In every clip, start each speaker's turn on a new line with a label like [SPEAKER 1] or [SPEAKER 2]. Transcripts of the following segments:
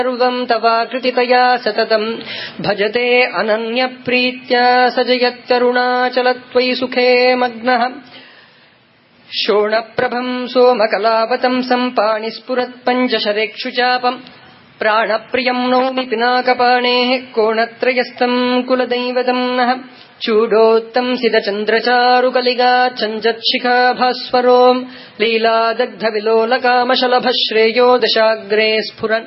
[SPEAKER 1] सर्वम् तवाकृतितया सततम् भजते अनन्यप्रीत्या स जयत्करुणाचलत्वयि सुखे मग्नः शोणप्रभम् सोमकलावतंसम् पाणिस्फुरत्पञ्चशरेक्षु चापम् प्राणप्रियम् नौमि पिनाकपाणेः कोणत्रयस्थम् कुलदैवतम् नः चूडोत्तंसितचन्द्रचारुकलिगा चञ्जत्शिखा भास्वरोम् लीलादग्धविलोलकामशलभः श्रेयो दशाग्रे स्फुरन्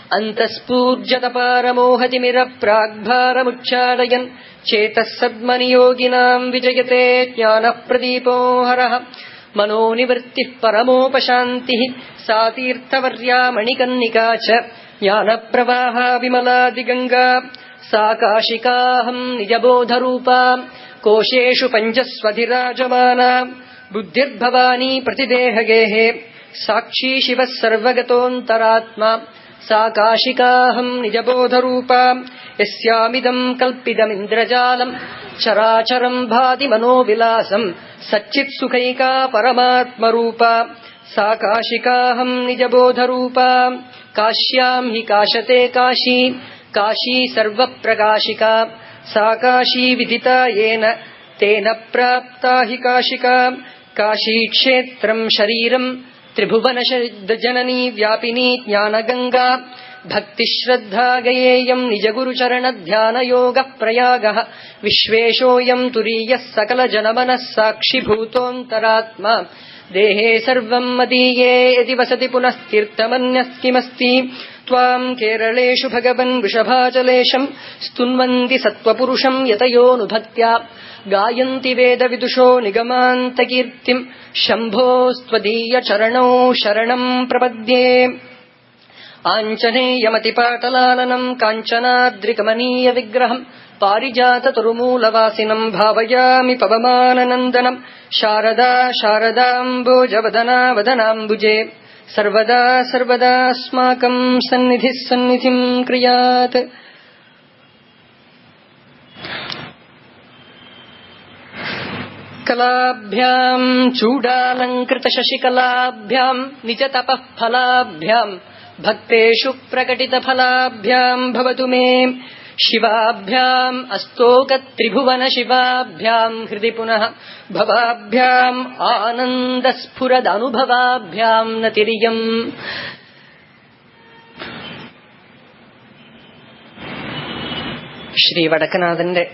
[SPEAKER 1] अन्तःस्फूर्जतपारमोहतिमिरप्राग्भारमुच्चाटयन् चेतः सद्मनियोगिनाम् विजयते ज्ञानप्रदीपो हरः मनोनिवृत्तिः परमोपशान्तिः सा तीर्थवर्या मणिकन्निका च ज्ञानप्रवाहा विमलादिगङ्गा सा काशिकाहम् निजबोधरूपा कोशेषु पञ्चस्वधिराजमाना बुद्धिर्भवानी प्रतिदेहगेः साक्षी शिवः सर्वगतोऽन्तरात्मा सा काशिकाहम् निजबोधरूपा यस्यामिदम् कल्पितमिन्द्रजालम् चराचरम् भाति मनोविलासम् सच्चित्सुखैका परमात्मरूपा सा काशिकाहम् निजबोधरूपा काश्याम् हि काशते काशी काशी सर्वप्रकाशिका सा काशी विदिता येन तेन प्राप्ता हि काशिका काशीक्षेत्रम् शरीरम् त्रिभुवनशननी व्यापिनी ज्ञानगङ्गा भक्तिश्रद्धा गयेयम् निजगुरुचरणध्यानयोगः प्रयागः विश्वेशोऽयम् तुरीयः सकलजनमनः साक्षिभूतोऽन्तरात्मा देहे सर्वम् मदीये यदि वसति पुनः तीर्थमन्यः किमस्ति त्वाम् केरळेषु भगवन् वृषभाचलेशम् स्तुन्वन्ति सत्त्वपुरुषम् यतयोऽनुभक्त्या गायन्ति वेदविदुषो निगमान्तकीर्तिम् शम्भोस्त्वदीयचरणौ शरणम् प्रपद्ये आञ्चनेयमतिपाटलालनम् काञ्चनाद्रिकमनीयविग्रहम् पारिजाततरुमूलवासिनम् भावयामि पवमाननन्दनम् शारदा शारदाम्बोजवदना वदनाम्बुजे सर्वदा सर्वदास्माकम् सन्निधिः सन्निधिम् क्रियात् कलाभ्याम् चूडालङ्कृतशशिकलाभ्याम् निजतपः फलाभ्याम् भक्तेषु प्रकटितफलाभ्याम् भवतु मे शिवाभ्याम् अस्तोकत्रिभुवनशिवाभ्याम् हृदि पुनः भवाभ्याम् आनन्दस्फुरदनुभवाभ्याम् न तिर्यम् ശ്രീ വടക്കനാഥന്റെ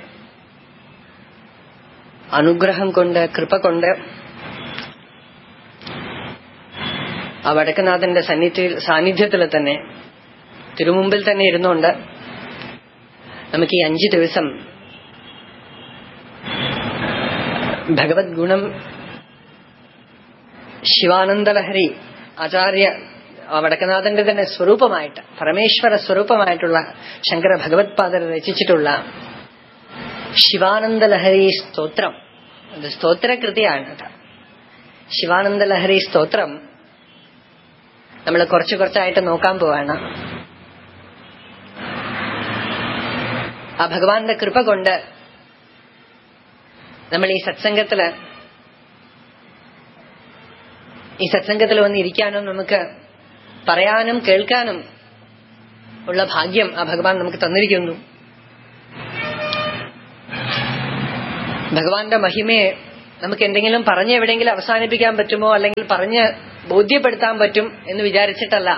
[SPEAKER 1] അനുഗ്രഹം കൊണ്ട് കൃപ കൊണ്ട് ആ വടക്കനാഥന്റെ സന്നിധിയിൽ സാന്നിധ്യത്തിൽ തന്നെ തിരുമുമ്പിൽ തന്നെ ഇരുന്നുകൊണ്ട് നമുക്ക് ഈ അഞ്ചു ദിവസം ഭഗവത് ഗുണം ശിവാനന്ദലഹരി ആചാര്യ ആ വടക്കനാഥന്റെ തന്നെ സ്വരൂപമായിട്ട് പരമേശ്വര സ്വരൂപമായിട്ടുള്ള ശങ്കര ഭഗവത്പാദർ രചിച്ചിട്ടുള്ള ശിവാനന്ദലഹരി സ്തോത്രം അത് സ്തോത്രകൃതിയാണ് കേട്ടോ ശിവാനന്ദലഹരി സ്തോത്രം നമ്മൾ കുറച്ച് കുറച്ചായിട്ട് നോക്കാൻ പോവാണ് ആ ഭഗവാന്റെ കൃപ കൊണ്ട് നമ്മൾ ഈ സത്സംഗത്തില് ഈ സത്സംഗത്തിൽ വന്ന് ഇരിക്കാനും നമുക്ക് പറയാനും കേൾക്കാനും ഉള്ള ഭാഗ്യം ആ ഭഗവാൻ നമുക്ക് തന്നിരിക്കുന്നു ഭഗവാന്റെ മഹിമയെ നമുക്ക് എന്തെങ്കിലും പറഞ്ഞ് എവിടെയെങ്കിലും അവസാനിപ്പിക്കാൻ പറ്റുമോ അല്ലെങ്കിൽ പറഞ്ഞ് ബോധ്യപ്പെടുത്താൻ പറ്റും എന്ന് വിചാരിച്ചിട്ടല്ല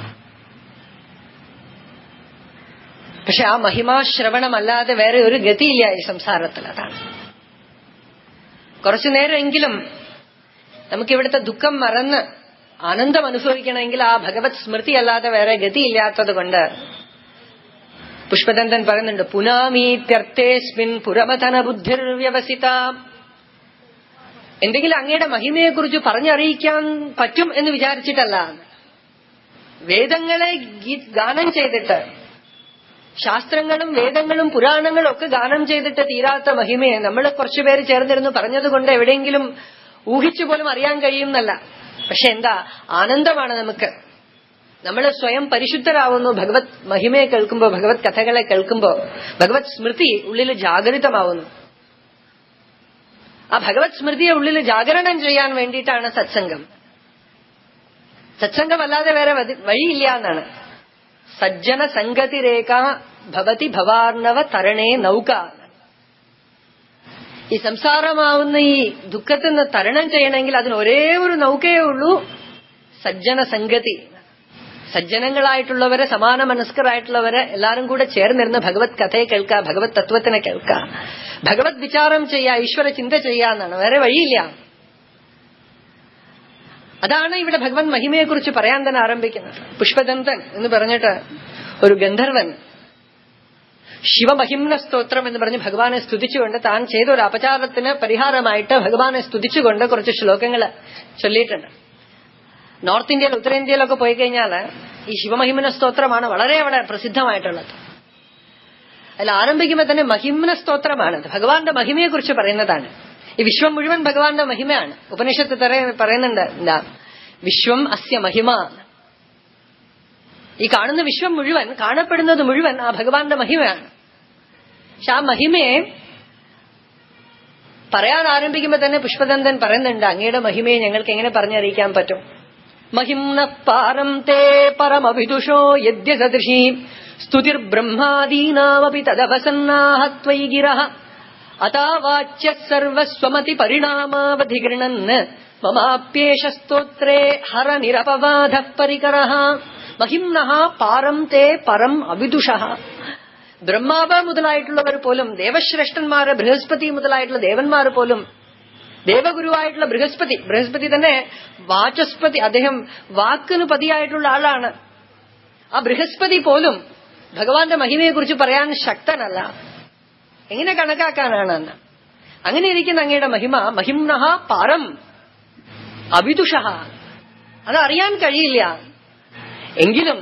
[SPEAKER 1] പക്ഷെ ആ മഹിമാശ്രവണമല്ലാതെ വേറെ ഒരു ഗതിയില്ല ഈ സംസാരത്തിൽ അതാണ് കുറച്ചു നേരമെങ്കിലും നമുക്കിവിടുത്തെ ദുഃഖം മറന്ന് ആനന്ദം അനുഭവിക്കണമെങ്കിൽ ആ ഭഗവത് സ്മൃതി അല്ലാതെ വേറെ ഗതിയില്ലാത്തത് കൊണ്ട് പുഷ്പദന്തൻ പറയുന്നുണ്ട് പുനാമീത്യർത്ഥേസ്മിൻ പുരമതന ബുദ്ധിർവ്യവസിത എന്തെങ്കിലും അങ്ങയുടെ മഹിമയെക്കുറിച്ച് പറഞ്ഞറിയിക്കാൻ പറ്റും എന്ന് വിചാരിച്ചിട്ടല്ല വേദങ്ങളെ ഗാനം ചെയ്തിട്ട് ശാസ്ത്രങ്ങളും വേദങ്ങളും പുരാണങ്ങളും ഒക്കെ ഗാനം ചെയ്തിട്ട് തീരാത്ത മഹിമയെ നമ്മൾ കുറച്ചുപേര് ചേർന്നിരുന്ന് പറഞ്ഞതുകൊണ്ട് എവിടെയെങ്കിലും ഊഹിച്ചു പോലും അറിയാൻ കഴിയുന്നല്ല പക്ഷെ എന്താ ആനന്ദമാണ് നമുക്ക് നമ്മൾ സ്വയം പരിശുദ്ധരാവുന്നു ഭഗവത് മഹിമയെ കേൾക്കുമ്പോ ഭഗവത് കഥകളെ കേൾക്കുമ്പോ ഭഗവത് സ്മൃതി ഉള്ളിൽ ജാഗരിതമാവുന്നു ആ ഭഗവത് സ്മൃതിയെ ഉള്ളിൽ ജാഗരണം ചെയ്യാൻ വേണ്ടിയിട്ടാണ് സത്സംഗം സത്സംഗമല്ലാതെ വേറെ വഴിയില്ല എന്നാണ് സജ്ജന സംഗതിരേഖ ഭവതി ഭവാർണവ തരണേ നൗക ഈ സംസാരമാവുന്ന ഈ ദുഃഖത്തിൽ നിന്ന് തരണം ചെയ്യണമെങ്കിൽ അതിന് ഒരേ ഒരു നൗകയേ ഉള്ളൂ സജ്ജന സംഗതി സജ്ജനങ്ങളായിട്ടുള്ളവരെ സമാന മനസ്കരായിട്ടുള്ളവരെ എല്ലാരും കൂടെ ചേർന്നിരുന്ന് ഭഗവത് കഥയെ കേൾക്കുക ഭഗവത് തത്വത്തിനെ കേൾക്കുക ഭഗവത് വിചാരം ചെയ്യുക ഈശ്വര ചിന്ത ചെയ്യുക എന്നാണ് വേറെ വഴിയില്ല അതാണ് ഇവിടെ ഭഗവൻ മഹിമയെ കുറിച്ച് പറയാൻ തന്നെ ആരംഭിക്കുന്നത് പുഷ്പദന്തൻ എന്ന് പറഞ്ഞിട്ട് ഒരു ഗന്ധർവൻ ശിവമഹിമ്ന സ്തോത്രം എന്ന് പറഞ്ഞ് ഭഗവാനെ സ്തുതിച്ചുകൊണ്ട് താൻ ചെയ്ത ഒരു അപചാരത്തിന് പരിഹാരമായിട്ട് ഭഗവാനെ സ്തുതിച്ചുകൊണ്ട് കുറച്ച് ശ്ലോകങ്ങൾ ചൊല്ലിയിട്ടുണ്ട് നോർത്ത് ഇന്ത്യയിൽ ഉത്തരേന്ത്യയിലൊക്കെ പോയി കഴിഞ്ഞാൽ ഈ ശിവമഹിമന സ്തോത്രമാണ് വളരെ അവിടെ പ്രസിദ്ധമായിട്ടുള്ളത് അതിൽ ആരംഭിക്കുമ്പോൾ തന്നെ മഹിമ്ന സ്തോത്രമാണ് ഭഗവാന്റെ മഹിമയെ കുറിച്ച് പറയുന്നതാണ് ഈ വിശ്വം മുഴുവൻ ഭഗവാന്റെ മഹിമയാണ് ഉപനിഷത്ത് തറ പറയുന്നുണ്ട് എന്താ വിശ്വം അസ്യ മഹിമ ഈ കാണുന്ന വിശ്വം മുഴുവൻ കാണപ്പെടുന്നത് മുഴുവൻ ആ ഭഗവാന്റെ മഹിമയാണ് പക്ഷെ ആ മഹിമയെ പറയാൻ ആരംഭിക്കുമ്പോൾ തന്നെ പുഷ്പദന്തൻ പറയുന്നുണ്ട് അങ്ങയുടെ മഹിമയെ ഞങ്ങൾക്ക് എങ്ങനെ പറഞ്ഞറിയിക്കാൻ പറ്റും महिम्नः पारम् ते परमविदुषो यद्य सदृशी स्तुतिर्ब्रह्मादीनामपि तदवसन्नाः त्वयि गिरः अतावाच्यः सर्वस्वमति परिणामावधिगृणन् ममाप्येष स्तोत्रे हरनिरपवाधः परिकरः महिम्नः പാരം തേ പരം അവിദുഷഃ ബ്രഹ്മാവ് മുതലായിട്ടുള്ളവർ പോലും ദേവശ്രേഷ്ഠന്മാര് ബൃഹസ്പതി മുതലായിട്ടുള്ള ദേവന്മാർ പോലും ദേവഗുരുവായിട്ടുള്ള ബൃഹസ്പതി ബൃഹസ്പതി തന്നെ വാചസ്പതി അദ്ദേഹം വാക്കിന് പതിയായിട്ടുള്ള ആളാണ് ആ ബൃഹസ്പതി പോലും ഭഗവാന്റെ മഹിമയെക്കുറിച്ച് പറയാൻ ശക്തനല്ല എങ്ങനെ കണക്കാക്കാനാണ് എന്ന് അങ്ങനെ ഇരിക്കുന്ന അങ്ങയുടെ മഹിമ മഹിംനഹ പാരം അവിദുഷ അതറിയാൻ കഴിയില്ല എങ്കിലും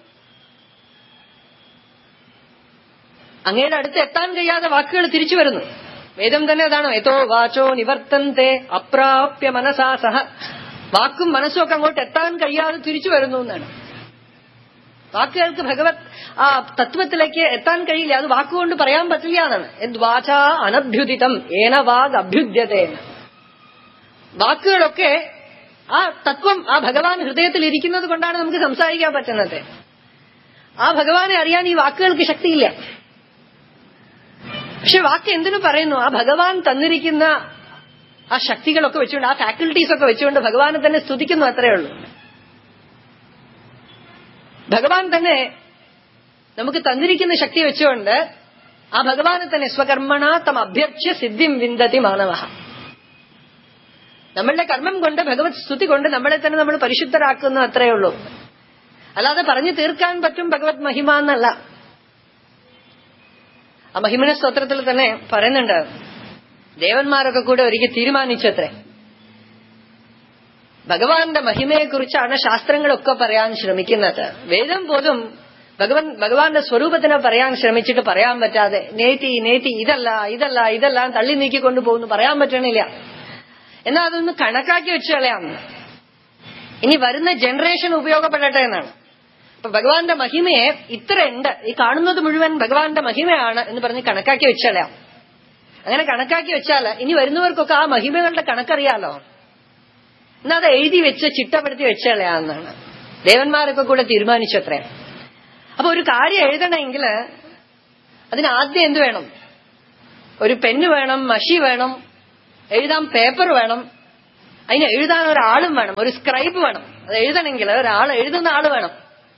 [SPEAKER 1] അങ്ങയുടെ അടുത്ത് എത്താൻ കഴിയാതെ വാക്കുകൾ തിരിച്ചു വരുന്നു വേദം തന്നെ അതാണ് എത്തോ വാചോ നിവർത്തന്തെ അപ്രാപ്യ മനസാ സഹ വാക്കും മനസ്സും ഒക്കെ അങ്ങോട്ട് എത്താൻ കഴിയാതെ തിരിച്ചു വരുന്നു എന്നാണ് വാക്കുകൾക്ക് ഭഗവത് ആ തത്വത്തിലേക്ക് എത്താൻ കഴിയില്ല അത് വാക്കുകൊണ്ട് പറയാൻ പറ്റില്ല എന്നാണ് യദ്വാച അനഭ്യുദിതം ഏന വാഗ് അഭ്യുദ്യതേന വാക്കുകളൊക്കെ ആ തത്വം ആ ഭഗവാൻ ഹൃദയത്തിൽ ഇരിക്കുന്നത് കൊണ്ടാണ് നമുക്ക് സംസാരിക്കാൻ പറ്റുന്നത് ആ ഭഗവാനെ അറിയാൻ ഈ വാക്കുകൾക്ക് ശക്തിയില്ല പക്ഷെ വാക്ക് എന്തിനു പറയുന്നു ആ ഭഗവാൻ തന്നിരിക്കുന്ന ആ ശക്തികളൊക്കെ വെച്ചുകൊണ്ട് ആ ഫാക്കൽറ്റീസ് ഒക്കെ വെച്ചുകൊണ്ട് ഭഗവാനെ തന്നെ സ്തുതിക്കുന്നു അത്രയേ ഉള്ളൂ ഭഗവാൻ തന്നെ നമുക്ക് തന്നിരിക്കുന്ന ശക്തി വെച്ചുകൊണ്ട് ആ ഭഗവാനെ തന്നെ സ്വകർമ്മണ തം അഭ്യർച്ച്യ സിദ്ധിം വിന്ദതി മാനവ നമ്മളുടെ കർമ്മം കൊണ്ട് ഭഗവത് സ്തുതി കൊണ്ട് നമ്മളെ തന്നെ നമ്മൾ പരിശുദ്ധരാക്കുന്നു അത്രയേ ഉള്ളൂ അല്ലാതെ പറഞ്ഞു തീർക്കാൻ പറ്റും ഭഗവത് മഹിമ എന്നല്ല ആ മഹിമന സ്തോത്രത്തിൽ തന്നെ പറയുന്നുണ്ട് ദേവന്മാരൊക്കെ കൂടെ ഒരിക്കൽ തീരുമാനിച്ചത്രേ ഭഗവാന്റെ മഹിമയെക്കുറിച്ചാണ് ശാസ്ത്രങ്ങളൊക്കെ പറയാൻ ശ്രമിക്കുന്നത് വേദം പോലും ഭഗവൻ ഭഗവാന്റെ സ്വരൂപത്തിനെ പറയാൻ ശ്രമിച്ചിട്ട് പറയാൻ പറ്റാതെ നേത്തി നേത്തി ഇതല്ല ഇതല്ല ഇതല്ല തള്ളി നീക്കിക്കൊണ്ടു പോകുന്നു പറയാൻ പറ്റണില്ല എന്നാൽ അതൊന്ന് കണക്കാക്കി വെച്ച് കളയാം ഇനി വരുന്ന ജനറേഷൻ ഉപയോഗപ്പെടട്ടെ എന്നാണ് അപ്പൊ ഭഗവാന്റെ മഹിമയെ ഇത്ര ഉണ്ട് ഈ കാണുന്നത് മുഴുവൻ ഭഗവാന്റെ മഹിമയാണ് എന്ന് പറഞ്ഞ് കണക്കാക്കി വെച്ചളയാം അങ്ങനെ കണക്കാക്കി വെച്ചാൽ ഇനി വരുന്നവർക്കൊക്കെ ആ മഹിമകളുടെ കണക്കറിയാലോ എന്നാ അത് എഴുതി വെച്ച് ചിട്ടപ്പെടുത്തി വെച്ചളയാന്നാണ് ദേവന്മാരൊക്കെ കൂടെ തീരുമാനിച്ചത്രേ അപ്പൊ ഒരു കാര്യം എഴുതണമെങ്കിൽ അതിന് ആദ്യം എന്ത് വേണം ഒരു പെന്ന് വേണം മഷി വേണം എഴുതാൻ പേപ്പർ വേണം അതിന് എഴുതാൻ ഒരാളും വേണം ഒരു സ്ക്രൈബ് വേണം അത് എഴുതണമെങ്കിൽ ഒരാൾ എഴുതുന്ന ആള് വേണം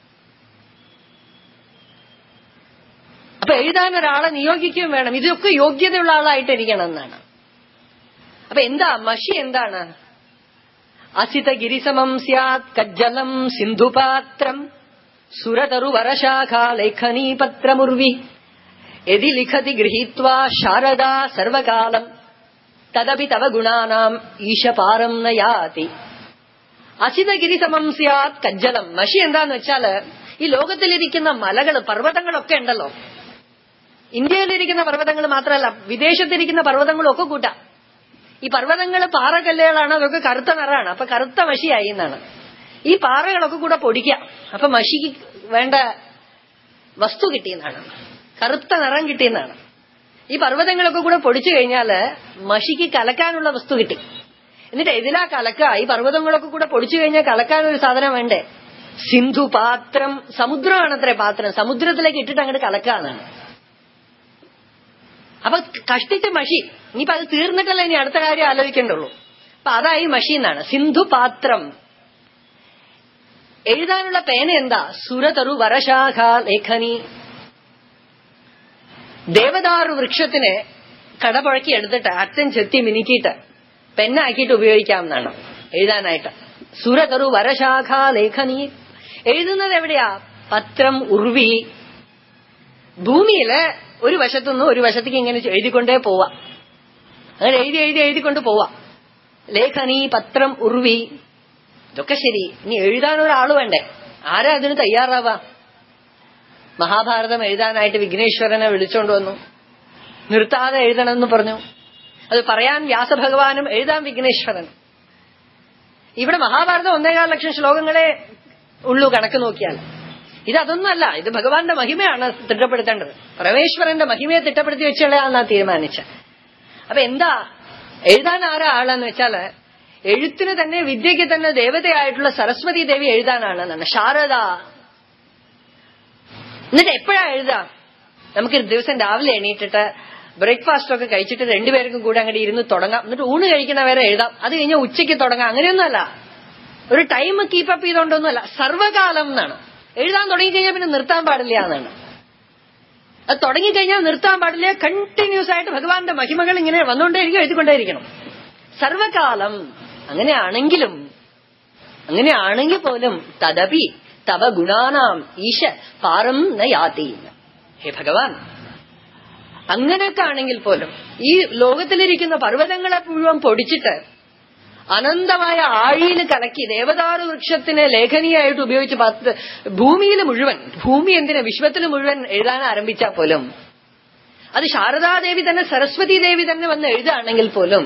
[SPEAKER 1] അപ്പൊ എഴുതാൻ ഒരാളെ നിയോഗിക്കുകയും വേണം ഇതൊക്കെ യോഗ്യതയുള്ള ആളായിട്ടിരിക്കണം എന്നാണ് അപ്പൊ എന്താ മഷി എന്താണ് അസിത ഗിരിസമം സ്യാത് കജ്ജലം സിന്ധുപാത്രം സുരതരു വരശാഖാ ലേഖനീ പത്രമുർവി യതി ലിഖതി ഗൃഹീത്വാ ശാരദാ സർവകാലം തദപി തവ ഗുണാനാം ഈശപാരം നയാതി അസിതഗിരിസമം സ്യാത് കജ്ജലം മഷി എന്താന്ന് വെച്ചാല് ഈ ലോകത്തിലിരിക്കുന്ന മലകള് പർവ്വതങ്ങളൊക്കെ ഉണ്ടല്ലോ ഇന്ത്യയിലിരിക്കുന്ന പർവ്വതങ്ങൾ മാത്രമല്ല വിദേശത്തിരിക്കുന്ന പർവ്വതങ്ങളും ഒക്കെ കൂട്ടാം ഈ പർവ്വതങ്ങൾ പാറകല്ലുകളാണ് അതൊക്കെ കറുത്ത നിറാണ് അപ്പൊ കറുത്ത മഷിയായി എന്നാണ് ഈ പാറകളൊക്കെ കൂടെ പൊടിക്കാം അപ്പൊ മഷിക്ക് വേണ്ട വസ്തു കിട്ടിയെന്നാണ് കറുത്ത നിറം കിട്ടിയെന്നാണ് ഈ പർവ്വതങ്ങളൊക്കെ കൂടെ പൊടിച്ചു കഴിഞ്ഞാല് മഷിക്ക് കലക്കാനുള്ള വസ്തു കിട്ടി എന്നിട്ട് ഇതിലാ കലക്ക ഈ പർവ്വതങ്ങളൊക്കെ കൂടെ പൊടിച്ചു കഴിഞ്ഞാൽ കലക്കാൻ ഒരു സാധനം വേണ്ടേ സിന്ധു പാത്രം സമുദ്രമാണ് അത്രേ പാത്രം സമുദ്രത്തിലേക്ക് ഇട്ടിട്ട് അങ്ങോട്ട് കലക്കാന്നാണ് അപ്പൊ കഷ്ടിച്ച മഷി ഇനിയിപ്പോ അത് തീർന്നിട്ടല്ലേ ഇനി അടുത്ത കാര്യം ആലോചിക്കേണ്ടുള്ളൂ അപ്പൊ അതായി മഷി എന്നാണ് സിന്ധു പാത്രം എഴുതാനുള്ള പേന എന്താ സുരതറു വരശാഖ ലേഖനി ദേവദാരു വൃക്ഷത്തിനെ കടപുഴക്കി എടുത്തിട്ട് അറ്റം ചെത്തി മിനുക്കിയിട്ട് പെന്നാക്കിയിട്ട് ഉപയോഗിക്കാവുന്നതാണ് എഴുതാനായിട്ട് സുരതറു വരശാഖ ലേഖനി എഴുതുന്നത് എവിടെയാ പത്രം ഉർവി ഭൂമിയില് ഒരു വശത്തുനിന്ന് ഒരു വശത്തേക്ക് ഇങ്ങനെ എഴുതിക്കൊണ്ടേ പോവാ അങ്ങനെ എഴുതി എഴുതി എഴുതിക്കൊണ്ട് പോവാ ലേഖനി പത്രം ഉർവി ഇതൊക്കെ ശരി ഇനി എഴുതാനൊരാൾ വേണ്ടേ ആരാ അതിന് തയ്യാറാവാ മഹാഭാരതം എഴുതാനായിട്ട് വിഘ്നേശ്വരനെ വിളിച്ചോണ്ട് വന്നു നിർത്താതെ എഴുതണമെന്ന് പറഞ്ഞു അത് പറയാൻ വ്യാസഭഗവാനും എഴുതാൻ വിഘ്നേശ്വരൻ ഇവിടെ മഹാഭാരതം ഒന്നേകാൽ ലക്ഷം ശ്ലോകങ്ങളെ ഉള്ളൂ കണക്ക് നോക്കിയാൽ ഇത് അതൊന്നുമല്ല ഇത് ഭഗവാന്റെ മഹിമയാണ് തിട്ടപ്പെടുത്തേണ്ടത് പരമേശ്വരന്റെ മഹിമയെ തിട്ടപ്പെടുത്തി വെച്ചുള്ളയാണെന്നാ തീരുമാനിച്ച അപ്പൊ എന്താ എഴുതാൻ ആരാ ആളെന്ന് വെച്ചാല് എഴുത്തിന് തന്നെ വിദ്യയ്ക്ക് തന്നെ ദേവതയായിട്ടുള്ള സരസ്വതി ദേവി എഴുതാനാണെന്നാണ് ശാരദ എന്നിട്ട് എപ്പോഴാ എഴുതാം നമുക്ക് ഒരു ദിവസം രാവിലെ എണീറ്റിട്ട് ബ്രേക്ക്ഫാസ്റ്റ് ഒക്കെ കഴിച്ചിട്ട് രണ്ടുപേർക്കും കൂടെ അങ്ങോട്ട് ഇരുന്ന് തുടങ്ങാം എന്നിട്ട് ഊണ് കഴിക്കുന്ന വരെ എഴുതാം അത് കഴിഞ്ഞാൽ ഉച്ചയ്ക്ക് തുടങ്ങാം അങ്ങനെയൊന്നുമല്ല ഒരു ടൈം കീപ്പപ്പ് ചെയ്തോണ്ടൊന്നുമല്ല സർവകാലം എന്നാണ് എഴുതാൻ തുടങ്ങിക്കഴിഞ്ഞാൽ പിന്നെ നിർത്താൻ പാടില്ല എന്നാണ് അത് തുടങ്ങിക്കഴിഞ്ഞാൽ നിർത്താൻ പാടില്ല കണ്ടിന്യൂസ് ആയിട്ട് ഭഗവാന്റെ മഹിമകൾ ഇങ്ങനെ വന്നുകൊണ്ടേയിരിക്കും എഴുതിക്കൊണ്ടേയിരിക്കണം സർവകാലം അങ്ങനെയാണെങ്കിലും അങ്ങനെയാണെങ്കിൽ പോലും തദപി തവ ഗുണാനാം ഈശ പാരം ന യാതി ഹേ ഭഗവാൻ അങ്ങനെയൊക്കെ ആണെങ്കിൽ പോലും ഈ ലോകത്തിലിരിക്കുന്ന പർവ്വതങ്ങളെ മുഴുവൻ പൊടിച്ചിട്ട് അനന്തമായ ആഴിയിൽ കലക്കി ദേവദാരു വൃക്ഷത്തിനെ ലേഖനിയായിട്ട് ഉപയോഗിച്ച് പത്ത് ഭൂമിയിൽ മുഴുവൻ ഭൂമി എന്തിന് വിശ്വത്തിൽ മുഴുവൻ എഴുതാൻ ആരംഭിച്ചാൽ പോലും അത് ശാരദാദേവി തന്നെ സരസ്വതി ദേവി തന്നെ വന്ന് എഴുതുകയാണെങ്കിൽ പോലും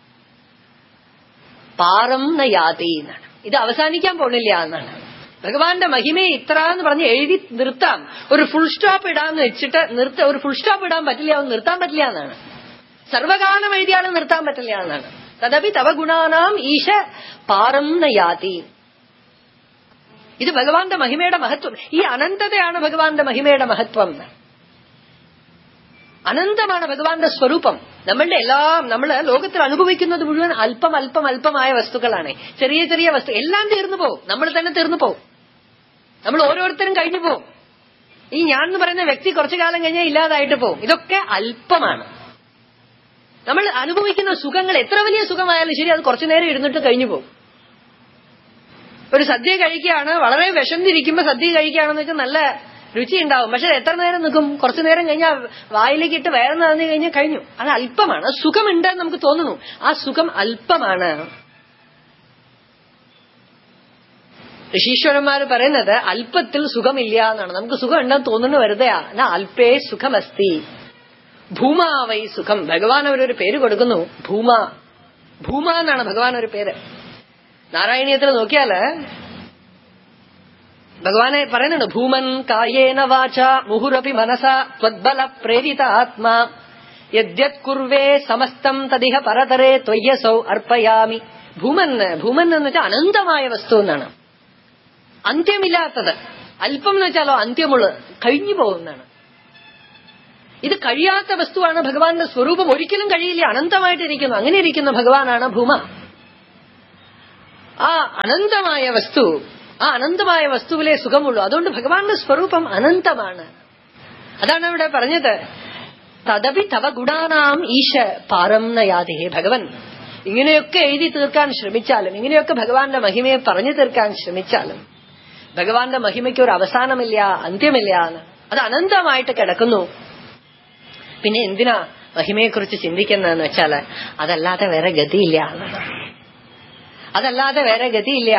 [SPEAKER 1] പാറം ന യാതി എന്നാണ് ഇത് അവസാനിക്കാൻ പോണില്ല എന്നാണ് ഭഗവാന്റെ മഹിമയെ ഇത്ര എന്ന് പറഞ്ഞ് എഴുതി നിർത്താം ഒരു ഫുൾ സ്റ്റോപ്പ് ഇടാന്ന് വെച്ചിട്ട് നിർത്ത ഒരു ഫുൾ സ്റ്റോപ്പ് ഇടാൻ പറ്റില്ല അത് നിർത്താൻ പറ്റില്ല എന്നാണ് സർവകാലം എഴുതിയാലും നിർത്താൻ പറ്റില്ല എന്നാണ് തദപി തവ ഗുണാനാം ഈശ പാറം ന യാതി ഇത് ഭഗവാന്റെ മഹിമയുടെ മഹത്വം ഈ അനന്തതയാണ് ഭഗവാന്റെ മഹിമയുടെ മഹത്വം അനന്തമാണ് ഭഗവാന്റെ സ്വരൂപം നമ്മളുടെ എല്ലാം നമ്മൾ ലോകത്തിൽ അനുഭവിക്കുന്നത് മുഴുവൻ അല്പം അല്പം അല്പമായ വസ്തുക്കളാണ് ചെറിയ ചെറിയ വസ്തു എല്ലാം തീർന്നു പോകും നമ്മൾ തന്നെ തീർന്നു പോകും നമ്മൾ ഓരോരുത്തരും കഴിഞ്ഞു പോകും ഈ ഞാൻ എന്ന് പറയുന്ന വ്യക്തി കുറച്ചു കാലം കഴിഞ്ഞാൽ ഇല്ലാതായിട്ട് പോകും ഇതൊക്കെ അല്പമാണ് നമ്മൾ അനുഭവിക്കുന്ന സുഖങ്ങൾ എത്ര വലിയ സുഖമായാലും ശരി അത് കുറച്ചു നേരം ഇരുന്നിട്ട് കഴിഞ്ഞു പോകും ഒരു സദ്യ കഴിക്കുകയാണ് വളരെ വിശന്നിരിക്കുമ്പോ സദ്യ കഴിക്കുകയാണെന്ന് വെച്ചാൽ നല്ല രുചി ഉണ്ടാവും പക്ഷെ എത്ര നേരം നിൽക്കും കുറച്ചു നേരം കഴിഞ്ഞാൽ വായിലേക്ക് ഇട്ട് വേറെ നിറഞ്ഞു കഴിഞ്ഞാൽ കഴിഞ്ഞു അത് അല്പമാണ് സുഖമുണ്ടെന്ന് നമുക്ക് തോന്നുന്നു ആ സുഖം അല്പമാണ് ഋഷീശ്വരന്മാർ പറയുന്നത് അല്പത്തിൽ സുഖമില്ല എന്നാണ് നമുക്ക് സുഖം ഉണ്ടെന്ന് തോന്നുന്നു വെറുതെയാ എന്നാ അല്പേ സുഖമസ്തി ഭൂമാവൈ സുഖം ഭഗവാൻ അവരൊരു പേര് കൊടുക്കുന്നു ഭൂമ ഭൂമ എന്നാണ് ഭഗവാൻ ഒരു പേര് നാരായണീയത്തിൽ നോക്കിയാല് ഭഗവാനെ പറയുന്നുണ്ട് ഭൂമൻ കായേന വാച മുഹുരപി മനസ ത്വദ്ബല പ്രേരിത ആത്മാ യദ്യത് കുർവേ സമസ്തം തദിഹ പരതരേ ത്വയ്യസൗ അർപ്പയാമി ഭൂമൻ ഭൂമൻ എന്ന് വെച്ചാൽ അനന്തമായ വസ്തു എന്നാണ് അന്ത്യമില്ലാത്തത് അല്പം എന്ന് വെച്ചാലോ അന്ത്യമുള്ളത് കഴിഞ്ഞു പോകുന്നതാണ് ഇത് കഴിയാത്ത വസ്തുവാണ് ഭഗവാന്റെ സ്വരൂപം ഒരിക്കലും കഴിയില്ല അനന്തമായിട്ടിരിക്കുന്നു അങ്ങനെ ഇരിക്കുന്ന ഭഗവാനാണ് ഭൂമ ആ അനന്തമായ വസ്തു ആ അനന്തമായ വസ്തുവിലെ സുഖമുള്ളൂ അതുകൊണ്ട് ഭഗവാന്റെ സ്വരൂപം അനന്തമാണ് അതാണ് ഇവിടെ പറഞ്ഞത് തദപി തവ ഗുണാനാം ഈശ പാരം നയാതേ ഭഗവൻ ഇങ്ങനെയൊക്കെ എഴുതി തീർക്കാൻ ശ്രമിച്ചാലും ഇങ്ങനെയൊക്കെ ഭഗവാന്റെ മഹിമയെ പറഞ്ഞു തീർക്കാൻ ശ്രമിച്ചാലും ഭഗവാന്റെ മഹിമയ്ക്ക് ഒരു അവസാനമില്ല അന്ത്യമില്ല എന്ന് അത് അനന്തമായിട്ട് കിടക്കുന്നു പിന്നെ എന്തിനാ മഹിമയെക്കുറിച്ച് ചിന്തിക്കുന്നതെന്ന് വെച്ചാല് അതല്ലാതെ വേറെ ഗതിയില്ല എന്നാണ് അതല്ലാതെ വേറെ ഗതിയില്ല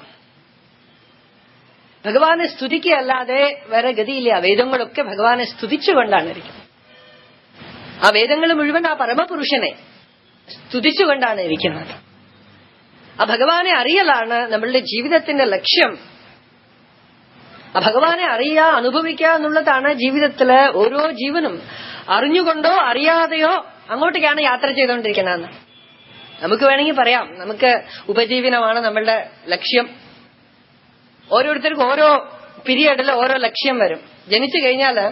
[SPEAKER 1] ഭഗവാനെ സ്തുതിക്കുകയല്ലാതെ വേറെ ഗതിയില്ല വേദങ്ങളൊക്കെ ഭഗവാനെ സ്തുതിച്ചുകൊണ്ടാണ് ഇരിക്കുന്നത് ആ വേദങ്ങൾ മുഴുവൻ ആ പരമപുരുഷനെ സ്തുതിച്ചുകൊണ്ടാണ് ഇരിക്കുന്നത് ആ ഭഗവാനെ അറിയലാണ് നമ്മളുടെ ജീവിതത്തിന്റെ ലക്ഷ്യം ആ ഭഗവാനെ അറിയുക അനുഭവിക്കുക എന്നുള്ളതാണ് ജീവിതത്തില് ഓരോ ജീവനും അറിഞ്ഞുകൊണ്ടോ അറിയാതെയോ അങ്ങോട്ടേക്കാണ് യാത്ര ചെയ്തുകൊണ്ടിരിക്കുന്നതെന്ന് നമുക്ക് വേണമെങ്കിൽ പറയാം നമുക്ക് ഉപജീവനമാണ് നമ്മളുടെ ലക്ഷ്യം ഓരോരുത്തർക്കും ഓരോ പീരിയഡിൽ ഓരോ ലക്ഷ്യം വരും ജനിച്ചു കഴിഞ്ഞാല്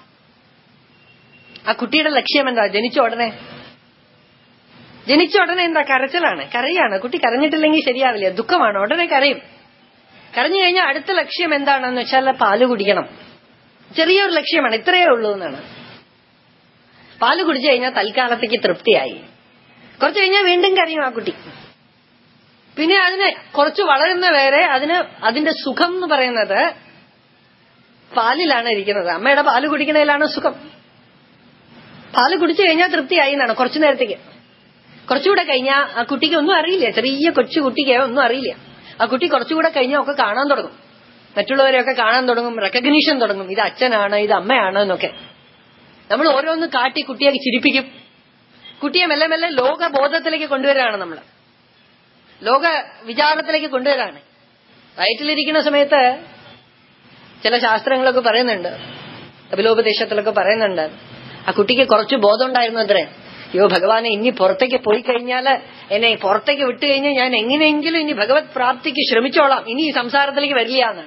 [SPEAKER 1] ആ കുട്ടിയുടെ ലക്ഷ്യം എന്താ ജനിച്ച ഉടനെ ജനിച്ച ഉടനെ എന്താ കരച്ചിലാണ് കരയാണ് കുട്ടി കരഞ്ഞിട്ടില്ലെങ്കിൽ ശരിയാവില്ല ദുഃഖമാണ് ഉടനെ കരയും കരഞ്ഞു കഴിഞ്ഞാൽ അടുത്ത ലക്ഷ്യം എന്താണെന്ന് വെച്ചാൽ പാല് കുടിക്കണം ചെറിയൊരു ലക്ഷ്യമാണ് ഇത്രയേ ഉള്ളൂ എന്നാണ് പാല് കുടിച്ചു കഴിഞ്ഞാൽ തൽക്കാലത്തേക്ക് തൃപ്തിയായി കുറച്ചു കഴിഞ്ഞാൽ വീണ്ടും കരയും ആ കുട്ടി പിന്നെ അതിന് കുറച്ച് വളരുന്ന വരെ അതിന് അതിന്റെ സുഖം എന്ന് പറയുന്നത് പാലിലാണ് ഇരിക്കുന്നത് അമ്മയുടെ പാല് കുടിക്കുന്നതിലാണ് സുഖം പാല് കുടിച്ചു കഴിഞ്ഞാൽ തൃപ്തിയായി എന്നാണ് കുറച്ചു നേരത്തേക്ക് കുറച്ചുകൂടെ കഴിഞ്ഞാൽ ആ കുട്ടിക്ക് ഒന്നും അറിയില്ല ചെറിയ കൊച്ചു കുട്ടിക്ക് ഒന്നും അറിയില്ല ആ കുട്ടി കുറച്ചുകൂടെ കഴിഞ്ഞാൽ ഒക്കെ കാണാൻ തുടങ്ങും മറ്റുള്ളവരെയൊക്കെ കാണാൻ തുടങ്ങും റെക്കഗ്നീഷൻ തുടങ്ങും ഇത് അച്ഛനാണ് ഇത് അമ്മയാണ് എന്നൊക്കെ നമ്മൾ ഓരോന്ന് കാട്ടി കുട്ടിയെ ചിരിപ്പിക്കും കുട്ടിയെ മെല്ലെ മെല്ലെ ലോകബോധത്തിലേക്ക് കൊണ്ടുവരികയാണ് നമ്മൾ ലോക വിചാരത്തിലേക്ക് കൊണ്ടുവരാണ് വയറ്റിലിരിക്കുന്ന സമയത്ത് ചില ശാസ്ത്രങ്ങളൊക്കെ പറയുന്നുണ്ട് അഭിലോപദേശത്തിലൊക്കെ പറയുന്നുണ്ട് ആ കുട്ടിക്ക് കുറച്ച് ബോധം ഉണ്ടായിരുന്നു അത്രേ അയ്യോ ഭഗവാനെ ഇനി പുറത്തേക്ക് പോയി കഴിഞ്ഞാൽ എന്നെ പുറത്തേക്ക് വിട്ടു കഴിഞ്ഞാൽ ഞാൻ എങ്ങനെയെങ്കിലും ഇനി ഭഗവത് പ്രാപ്തിക്ക് ശ്രമിച്ചോളാം ഇനി ഈ സംസാരത്തിലേക്ക് വരില്ല എന്നാണ്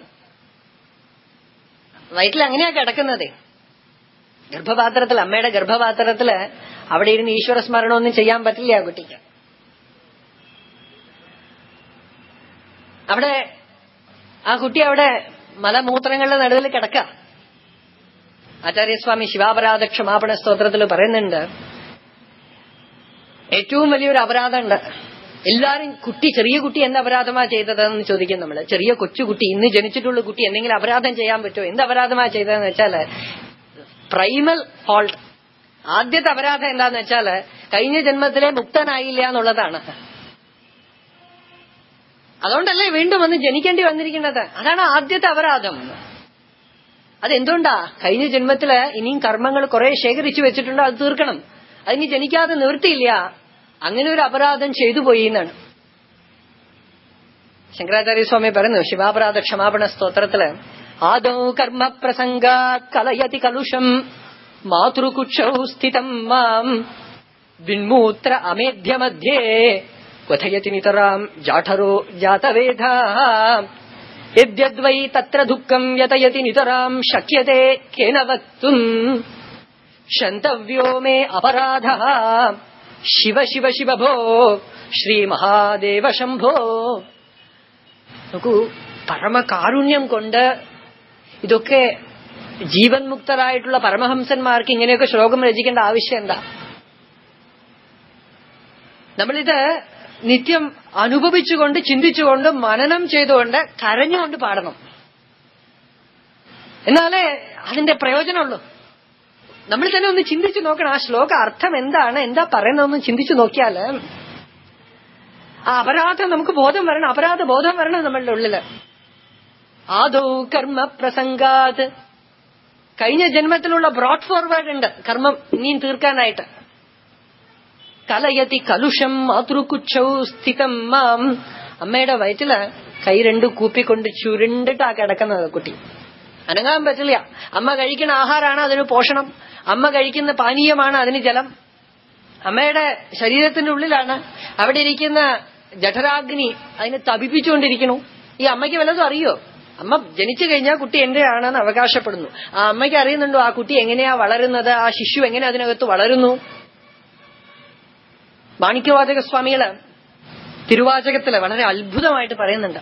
[SPEAKER 1] വയറ്റിൽ അങ്ങനെയാ കിടക്കുന്നത് ഗർഭപാത്രത്തിൽ അമ്മയുടെ ഗർഭപാത്രത്തില് അവിടെ ഇരുന്ന് ഈശ്വര സ്മരണമൊന്നും ചെയ്യാൻ പറ്റില്ല ആ കുട്ടിക്ക് അവിടെ ആ കുട്ടി അവിടെ മലമൂത്രങ്ങളുടെ നടുവിൽ കിടക്ക ആചാര്യസ്വാമി ശിവാപരാധ ക്ഷമാപണ സ്തോത്രത്തിൽ പറയുന്നുണ്ട് ഏറ്റവും വലിയൊരു അപരാധമുണ്ട് എല്ലാരും കുട്ടി ചെറിയ കുട്ടി എന്ത് അപരാധമാ ചെയ്തതെന്ന് ചോദിക്കും നമ്മള് ചെറിയ കൊച്ചുകുട്ടി ഇന്ന് ജനിച്ചിട്ടുള്ള കുട്ടി എന്തെങ്കിലും അപരാധം ചെയ്യാൻ പറ്റുമോ എന്ത് അപരാധമാ ചെയ്തതെന്ന് വെച്ചാല് പ്രൈമൽ ഫോൾട്ട് ആദ്യത്തെ അപരാധം എന്താന്ന് വെച്ചാല് കഴിഞ്ഞ ജന്മത്തിലെ മുക്തനായില്ല എന്നുള്ളതാണ് അതുകൊണ്ടല്ലേ വീണ്ടും വന്ന് ജനിക്കേണ്ടി വന്നിരിക്കുന്നത് അതാണ് ആദ്യത്തെ അപരാധം അതെന്തുകൊണ്ടാ കഴിഞ്ഞ ജന്മത്തില് ഇനിയും കർമ്മങ്ങൾ കുറെ ശേഖരിച്ചു വെച്ചിട്ടുണ്ട് അത് തീർക്കണം അതിന് ജനിക്കാതെ നിവൃത്തിയില്ല അങ്ങനെ ഒരു അപരാധം ചെയ്തു പോയി എന്നാണ് ശങ്കരാചാര്യസ്വാമി പറയുന്നു ശിവാപരാധ ക്ഷമാപണ സ്തോത്രത്തില് ആദോ കർമ്മ പ്രസംഗാത് കലയതി കലുഷം മാതൃകുക്ഷൗ സ്ഥിതം മാം വിൺമൂത്ര അമേധ്യമധ്യേ ക്വഥയതി നിതരാം ജാഠരോ ജാതവേധാ യദ്യദ്വൈ തത്ര ദുഃഖം യതയതി നിതരാം ശക്യത്തെ കേന വക്തും ക്ഷന്തവ്യോ മേ അപരാധ ശിവ ശിവ ശിവ ഭോ ശ്രീ മഹാദേവ ശംഭോ നോക്കൂ പരമകാരുണ്യം കൊണ്ട് ഇതൊക്കെ ജീവൻ മുക്തരായിട്ടുള്ള പരമഹംസന്മാർക്ക് ഇങ്ങനെയൊക്കെ ശ്ലോകം രചിക്കേണ്ട ആവശ്യം എന്താ നമ്മളിത് നിത്യം അനുഭവിച്ചുകൊണ്ട് ചിന്തിച്ചുകൊണ്ട് മനനം ചെയ്തുകൊണ്ട് കരഞ്ഞുകൊണ്ട് പാടണം എന്നാലേ അതിന്റെ പ്രയോജനമുള്ളൂ നമ്മൾ തന്നെ ഒന്ന് ചിന്തിച്ചു നോക്കണം ആ ശ്ലോക അർത്ഥം എന്താണ് എന്താ പറയുന്നതെന്ന് ചിന്തിച്ചു നോക്കിയാല് ആ അപരാധം നമുക്ക് ബോധം വരണം അപരാധ ബോധം വരണം നമ്മളുടെ ഉള്ളില് ആദോ കർമ്മ പ്രസംഗാത് കഴിഞ്ഞ ജന്മത്തിലുള്ള ബ്രോഡ് ഫോർവേഡ് ഉണ്ട് കർമ്മം ഇനിയും തീർക്കാനായിട്ട് കലയതി കലുഷം മാതൃകുച്ചൗ സ്ഥിതം മാം അമ്മയുടെ വയറ്റില് കൈ രണ്ട് കൂപ്പിക്കൊണ്ട് ചുരുണ്ടിട്ടാ കിടക്കുന്നത് കുട്ടി അനങ്ങാൻ പറ്റില്ല അമ്മ കഴിക്കുന്ന ആഹാരമാണ് അതിന് പോഷണം അമ്മ കഴിക്കുന്ന പാനീയമാണ് അതിന് ജലം അമ്മയുടെ ശരീരത്തിന്റെ ഉള്ളിലാണ് അവിടെ ഇരിക്കുന്ന ജഠരാഗ്നി അതിനെ തപിപ്പിച്ചുകൊണ്ടിരിക്കണു ഈ അമ്മയ്ക്ക് വല്ലതും അറിയോ അമ്മ ജനിച്ചു കഴിഞ്ഞാൽ കുട്ടി എന്റെയാണെന്ന് അവകാശപ്പെടുന്നു ആ അമ്മയ്ക്ക് അറിയുന്നുണ്ടോ ആ കുട്ടി എങ്ങനെയാ വളരുന്നത് ആ ശിശു എങ്ങനെ അതിനകത്ത് വളരുന്നു മാണിക്യവാചക സ്വാമികള് തിരുവാചകത്തില് വളരെ അത്ഭുതമായിട്ട് പറയുന്നുണ്ട്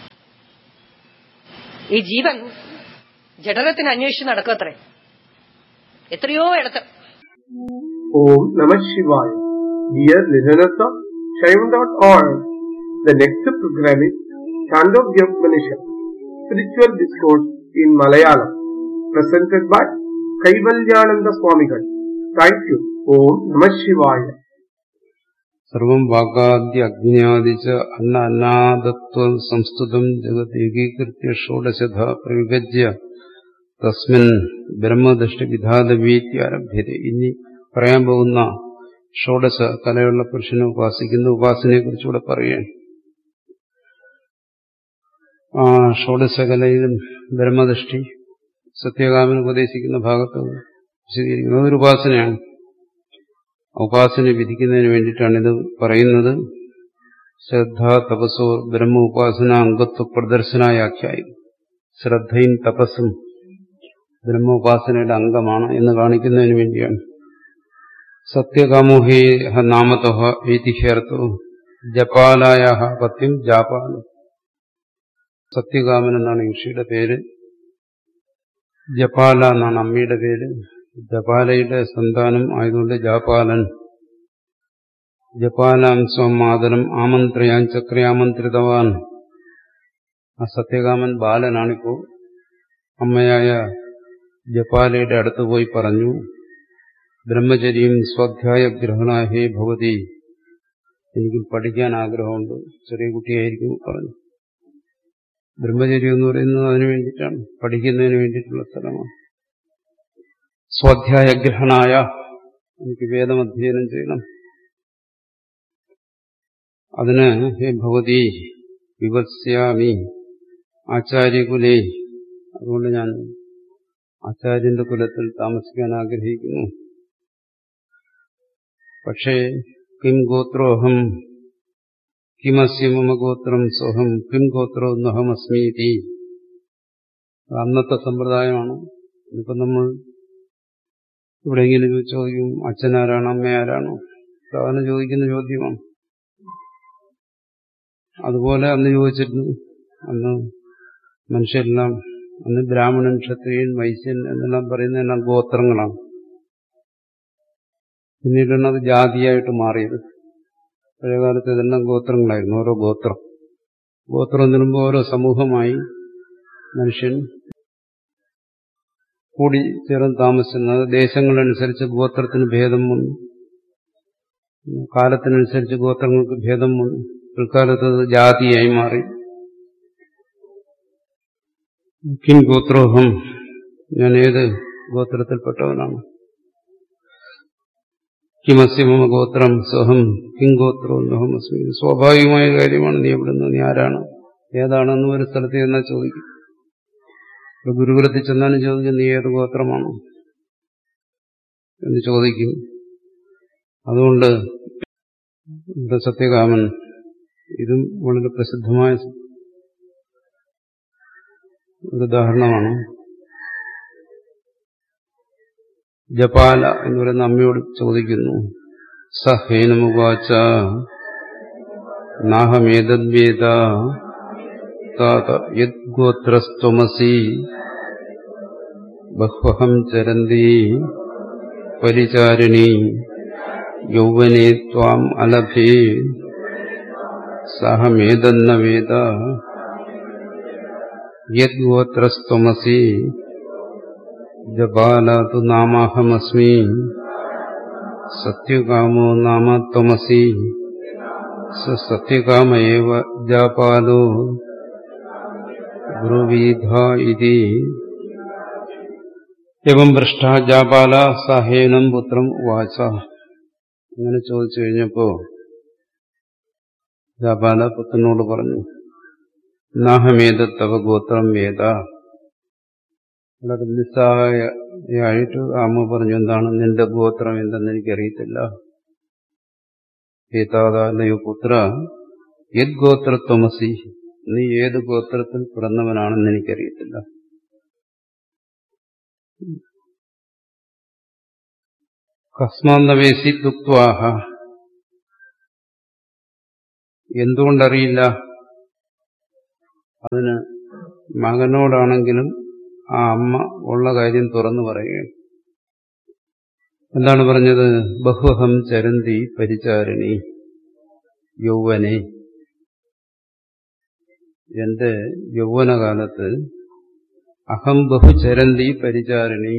[SPEAKER 1] ഈ ജീവൻ ജഠരത്തിന് അന്വേഷിച്ച് നടക്കത്രേ എത്രയോ ഇടത്ത്
[SPEAKER 2] Om Namah Shivaya. Dear listeners of Shaivan.org, the next program is Chandogya Upanishad, Spiritual Discourse in Malayalam, presented by Kaivalyananda Swamigal. Thank you. Om Namah Shivaya.
[SPEAKER 3] സർവം വാഗാദ്യ അഗ്നിയാദിച്ച അന്ന അന്നാദത്വം സംസ്തുതം ജഗത് ഏകീകൃത്യ ഷോഡശത പ്രവിഭജ്യ തസ്മിൻ ബ്രഹ്മദൃഷ്ടി വിധാതവീത്യാരഭ്യത ഇനി പറയാൻ പോകുന്ന ഷോഡശ കലയുള്ള പുരുഷനെ ഉപാസിക്കുന്ന ഉപാസനയെ കുറിച്ചുകൂടെ പറയുകയാണ് ആ ഷോഡശ കലയിലും ബ്രഹ്മദൃഷ്ടി സത്യകാമൻ ഉപദേശിക്കുന്ന ഭാഗത്ത് വിശദീകരിക്കുന്നത് അതൊരു ഉപാസനയാണ് ഉപാസന വിധിക്കുന്നതിന് വേണ്ടിയിട്ടാണ് ഇത് പറയുന്നത് ശ്രദ്ധ തപസോ ബ്രഹ്മ ഉപാസന അംഗത്വ പ്രദർശനായാഖ്യായി ശ്രദ്ധയും തപസ്സും ബ്രഹ്മോപാസനയുടെ അംഗമാണ് എന്ന് കാണിക്കുന്നതിന് വേണ്ടിയാണ് സത്യകാമോഹി നാമതോ ഏതിഹ്യർത്ഥോ ജപാലായ പത്യം ജാപാലം സത്യകാമൻ എന്നാണ് ഋഷിയുടെ പേര് ജപാല എന്നാണ് അമ്മയുടെ പേര് ജപാലയുടെ സന്താനം ആയതുകൊണ്ട് ജാപാലൻ ജപാലാം സ്വം മാതരം ആമന്ത്രയാൻ ചക്രയാമന്ത്രിതവാൻ ആ സത്യകാമൻ ബാലനാണിപ്പോ അമ്മയായ ജപാലയുടെ അടുത്ത് പോയി പറഞ്ഞു ബ്രഹ്മചര്യം സ്വാധ്യായ ഗ്രഹണാഹേ ഭവതി എനിക്ക് പഠിക്കാൻ ആഗ്രഹമുണ്ട് ചെറിയ കുട്ടിയായിരിക്കും പറഞ്ഞു ബ്രഹ്മചര്യം എന്ന് പറയുന്നത് അതിനു വേണ്ടിയിട്ടാണ് പഠിക്കുന്നതിന് വേണ്ടിയിട്ടുള്ള സ്ഥലമാണ് സ്വാധ്യായഗ്രഹണായ എനിക്ക് വേദം അധ്യയനം ചെയ്യണം അതിന് ഹേ ഭഗവതി വിവത്സ്യാമി ആചാര്യകുലേ അതുകൊണ്ട് ഞാൻ ആചാര്യന്റെ കുലത്തിൽ താമസിക്കാൻ ആഗ്രഹിക്കുന്നു പക്ഷേ കിം ഗോത്രോഹം കിമസ്യ മമ ഗോത്രം സോഹം കിം ഗോത്രോ നഹമസ്മീതി അന്നത്തെ സമ്പ്രദായമാണ് ഇപ്പം നമ്മൾ എവിടെയെങ്കിലും ചോദിക്കും അച്ഛനാരാണ് അമ്മയാരാണോ സാധാരണ ചോദിക്കുന്ന ചോദ്യമാണ് അതുപോലെ അന്ന് ചോദിച്ചിരുന്നു അന്ന് മനുഷ്യരെല്ലാം അന്ന് ബ്രാഹ്മണൻ ക്ഷത്രിയൻ വൈശ്യൻ എന്നെല്ലാം പറയുന്നതെല്ലാം ഗോത്രങ്ങളാണ് പിന്നീടാണ് അത് ജാതിയായിട്ട് മാറിയത് പഴയകാലത്ത് ഇതെല്ലാം ഗോത്രങ്ങളായിരുന്നു ഓരോ ഗോത്രം ഗോത്രം തിരുമ്പോൾ ഓരോ സമൂഹമായി മനുഷ്യൻ കൂടി ചേർന്ന് താമസിക്കുന്നത് ദേശങ്ങളനുസരിച്ച് ഗോത്രത്തിന് ഭേദം വന്നു കാലത്തിനനുസരിച്ച് ഗോത്രങ്ങൾക്ക് ഭേദം വന്നു പിൽക്കാലത്ത് അത് ജാതിയായി മാറി കിം ഗോത്രോഹം ഞാൻ ഏത് ഗോത്രത്തിൽപ്പെട്ടവനാണ് കിമസ്യ മമ ഗോത്രം സ്വഹം കിം ഗോത്രോ നഹമസ്മി സ്വാഭാവികമായ കാര്യമാണ് നീ എവിടുന്ന് നീ ആരാണ് ഏതാണെന്ന് ഒരു സ്ഥലത്ത് ചെന്നാൽ ചോദിക്കും ഗുരുകുലത്തിൽ ചെന്നാലും ചോദിക്കും നീ ഏത് ഗോത്രമാണോ എന്ന് ചോദിക്കും അതുകൊണ്ട് ഇവിടെ സത്യകാമൻ ഇതും വളരെ പ്രസിദ്ധമായ ഒരു ഉദാഹരണമാണ് ജപാല എന്ന് പറയുന്ന അമ്മയോട് ചോദിക്കുന്നു സഹേനമുവാച നാഹമേതദ്വേദ താത യദ്ഗോത്രസ്ത്വമസി ബഹ്വഹം ചരന്തി പരിചാരിണി യൗവനേ ത്വാം അലഭേ സഹമേതന്ന വേദ യദ്ഗോത്രസ്ത്വമസി ജപാലതു നാമാഹമസ്മി സത്യകാമോ നാമ ത്വമസി സ സത്യകാമ ഏവ ജാപാലോ ബ്രുവീധ ഇതി എവം പൃഷ്ട ജാപാല സഹേനം പുത്രം വാച അങ്ങനെ ചോദിച്ചു കഴിഞ്ഞപ്പോ ജാപാല പുത്രനോട് പറഞ്ഞു നാഹമേത തവ ഗോത്രം വേദ വളരെ നിസ്സഹായായിട്ട് അമ്മ പറഞ്ഞു എന്താണ് നിന്റെ ഗോത്രം എന്തെന്ന് എനിക്കറിയത്തില്ല ഏതാതയോ പുത്ര യത് ഗോത്രത്വമസി നീ ഏത് ഗോത്രത്തിൽ പിറന്നവനാണെന്ന് എനിക്കറിയത്തില്ല കസ്മാന്തവേസി ദുക്വാഹ എന്തുകൊണ്ടറിയില്ല അതിന് മകനോടാണെങ്കിലും ആ അമ്മ ഉള്ള കാര്യം തുറന്നു പറയുകയാണ് എന്താണ് പറഞ്ഞത് ബഹുഹം ചരന്തി പരിചാരിണി യൗവനെ എന്റെ യൗവനകാലത്ത് അഹം ബഹുചരന്തി പരിചാരിണി